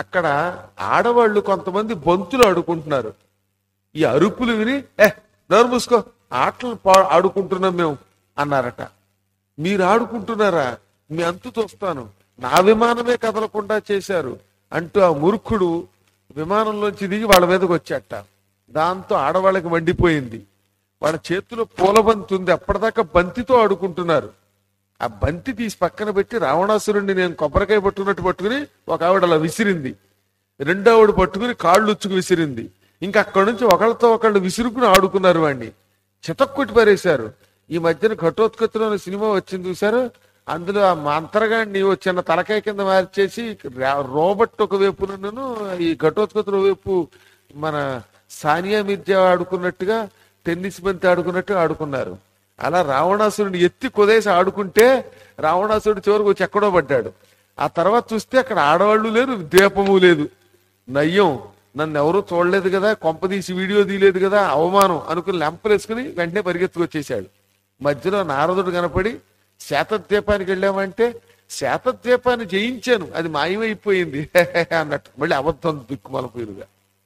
అక్కడ ఆడవాళ్ళు కొంతమంది బంతులు ఆడుకుంటున్నారు ఈ అరుపులు విని ఏ నోరు మూసుకో ఆటలు పా- ఆడుకుంటున్నాం మేము అన్నారట మీరు ఆడుకుంటున్నారా మీ అంతు చూస్తాను నా విమానమే కదలకుండా చేశారు అంటూ ఆ మూర్ఖుడు విమానంలోంచి దిగి వాళ్ళ మీదకి వచ్చాట దాంతో ఆడవాళ్ళకి మండిపోయింది వాళ్ళ చేతిలో పూల బంతి ఉంది అప్పటిదాకా బంతితో ఆడుకుంటున్నారు ఆ బంతి తీసి పక్కన పెట్టి రావణాసురుణ్ణి నేను కొబ్బరికాయ పట్టుకున్నట్టు పట్టుకుని ఒక ఆవిడ అలా విసిరింది రెండో ఆవిడ పట్టుకుని కాళ్ళు ఉచ్చుకు విసిరింది ఇంకా అక్కడి నుంచి ఒకళ్ళతో ఒకళ్ళు విసురుకుని ఆడుకున్నారు వాడిని చితక్కొట్టి పారేశారు ఈ మధ్యన ఘటోత్కత్తులో అనే సినిమా వచ్చింది చూసారు అందులో ఆ మంత్రగాడిని ఓ చిన్న తలకాయ కింద మార్చేసి రా- రోబోట్ ఒక వైపునను ఈ ఘటోత్కత్తుల వైపు మన సానియా మిర్జా ఆడుకున్నట్టుగా టెన్నిస్ బంతి ఆడుకున్నట్టు ఆడుకున్నారు అలా రావణాసురుడిని ఎత్తి కుదేసి ఆడుకుంటే రావణాసురుడు చివరికి వచ్చి ఎక్కడో పడ్డాడు ఆ తర్వాత చూస్తే అక్కడ ఆడవాళ్ళు లేరు ద్వీపము లేదు నయ్యం నన్ను ఎవరూ చూడలేదు కదా కొంపదీసి వీడియో తీయలేదు కదా అవమానం అనుకుని లెంపలేసుకుని వెంటనే పరిగెత్తుకొచ్చేసాడు మధ్యలో నారదుడు కనపడి శాతద్వీపానికి వెళ్ళామంటే శాతద్వీపాన్ని జయించాను అది మాయమైపోయింది అన్నట్టు మళ్ళీ అబద్ధం దిక్కుమలపోయిరుగా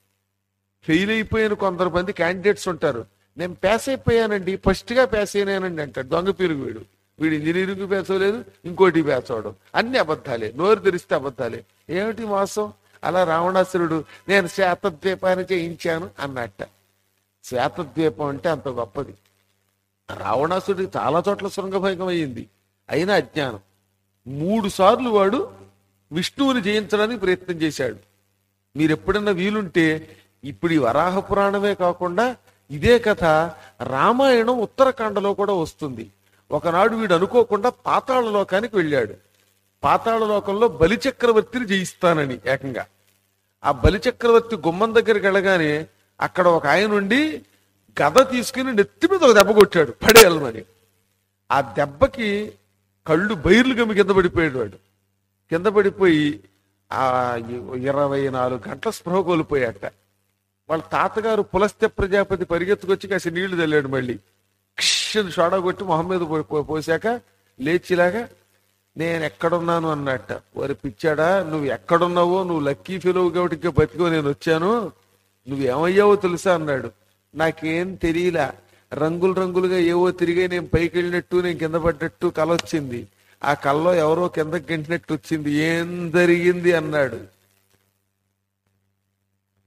ఫెయిల్ అయిపోయిన కొందరు మంది క్యాండిడేట్స్ ఉంటారు నేను పాస్ అయిపోయానండి ఫస్ట్ గా పాస్ అయినానండి అంటాడు దొంగ పిరుగు వీడు వీడు ఇంజనీరింగ్ పాస్ అవ్వలేదు ఇంకోటి పాస్ అవడం అన్ని అబద్ధాలే నోరు తెరిస్తే అబద్ధాలే ఏమిటి మోసం అలా రావణాసురుడు నేను శాతద్వీపాన్ని జయించాను అన్నట్ట శాతద్వీపం అంటే అంత గొప్పది రావణాసుడికి చాలా చోట్ల శృంగభంగం అయ్యింది అయినా అజ్ఞానం మూడు సార్లు వాడు విష్ణువుని జయించడానికి ప్రయత్నం చేశాడు మీరు ఎప్పుడన్నా వీలుంటే ఇప్పుడు ఈ వరాహ పురాణమే కాకుండా ఇదే కథ రామాయణం ఉత్తరాఖండలో కూడా వస్తుంది ఒకనాడు వీడు అనుకోకుండా పాతాళ లోకానికి వెళ్ళాడు పాతాళ లోకంలో బలిచక్రవర్తిని జయిస్తానని ఏకంగా ఆ బలిచక్రవర్తి గుమ్మం దగ్గరికి వెళ్ళగానే అక్కడ ఒక ఆయన ఉండి గద తీసుకుని నెత్తి మీద ఒక దెబ్బ కొట్టాడు పడేయాలని ఆ దెబ్బకి కళ్ళు బైర్లు గమ్మి కింద పడిపోయాడు వాడు కింద పడిపోయి ఆ ఇరవై నాలుగు గంటల స్పృహ కోల్పోయాట వాళ్ళ తాతగారు పులస్త్య ప్రజాపతి పరిగెత్తుకొచ్చి కాసి నీళ్లు చల్లాడు మళ్ళీ క్షని షోడా కొట్టి మొహం మీద పో- పో- పోసాక లేచిలాగా నేను ఎక్కడున్నాను అన్నట్ట వారి పిచ్చాడా నువ్వు ఎక్కడున్నావో నువ్వు లక్కీ ఫెలోవ్ కాబట్టి ఇంకా బతికో నేను వచ్చాను నువ్వు ఏమయ్యావో తెలుసా అన్నాడు నాకేం తెలియలా రంగులు రంగులుగా ఏవో తిరిగి నేను పైకి వెళ్ళినట్టు నేను కింద పడ్డట్టు కల వచ్చింది ఆ కల్లో ఎవరో కిందకి గెంటినట్టు వచ్చింది ఏం జరిగింది అన్నాడు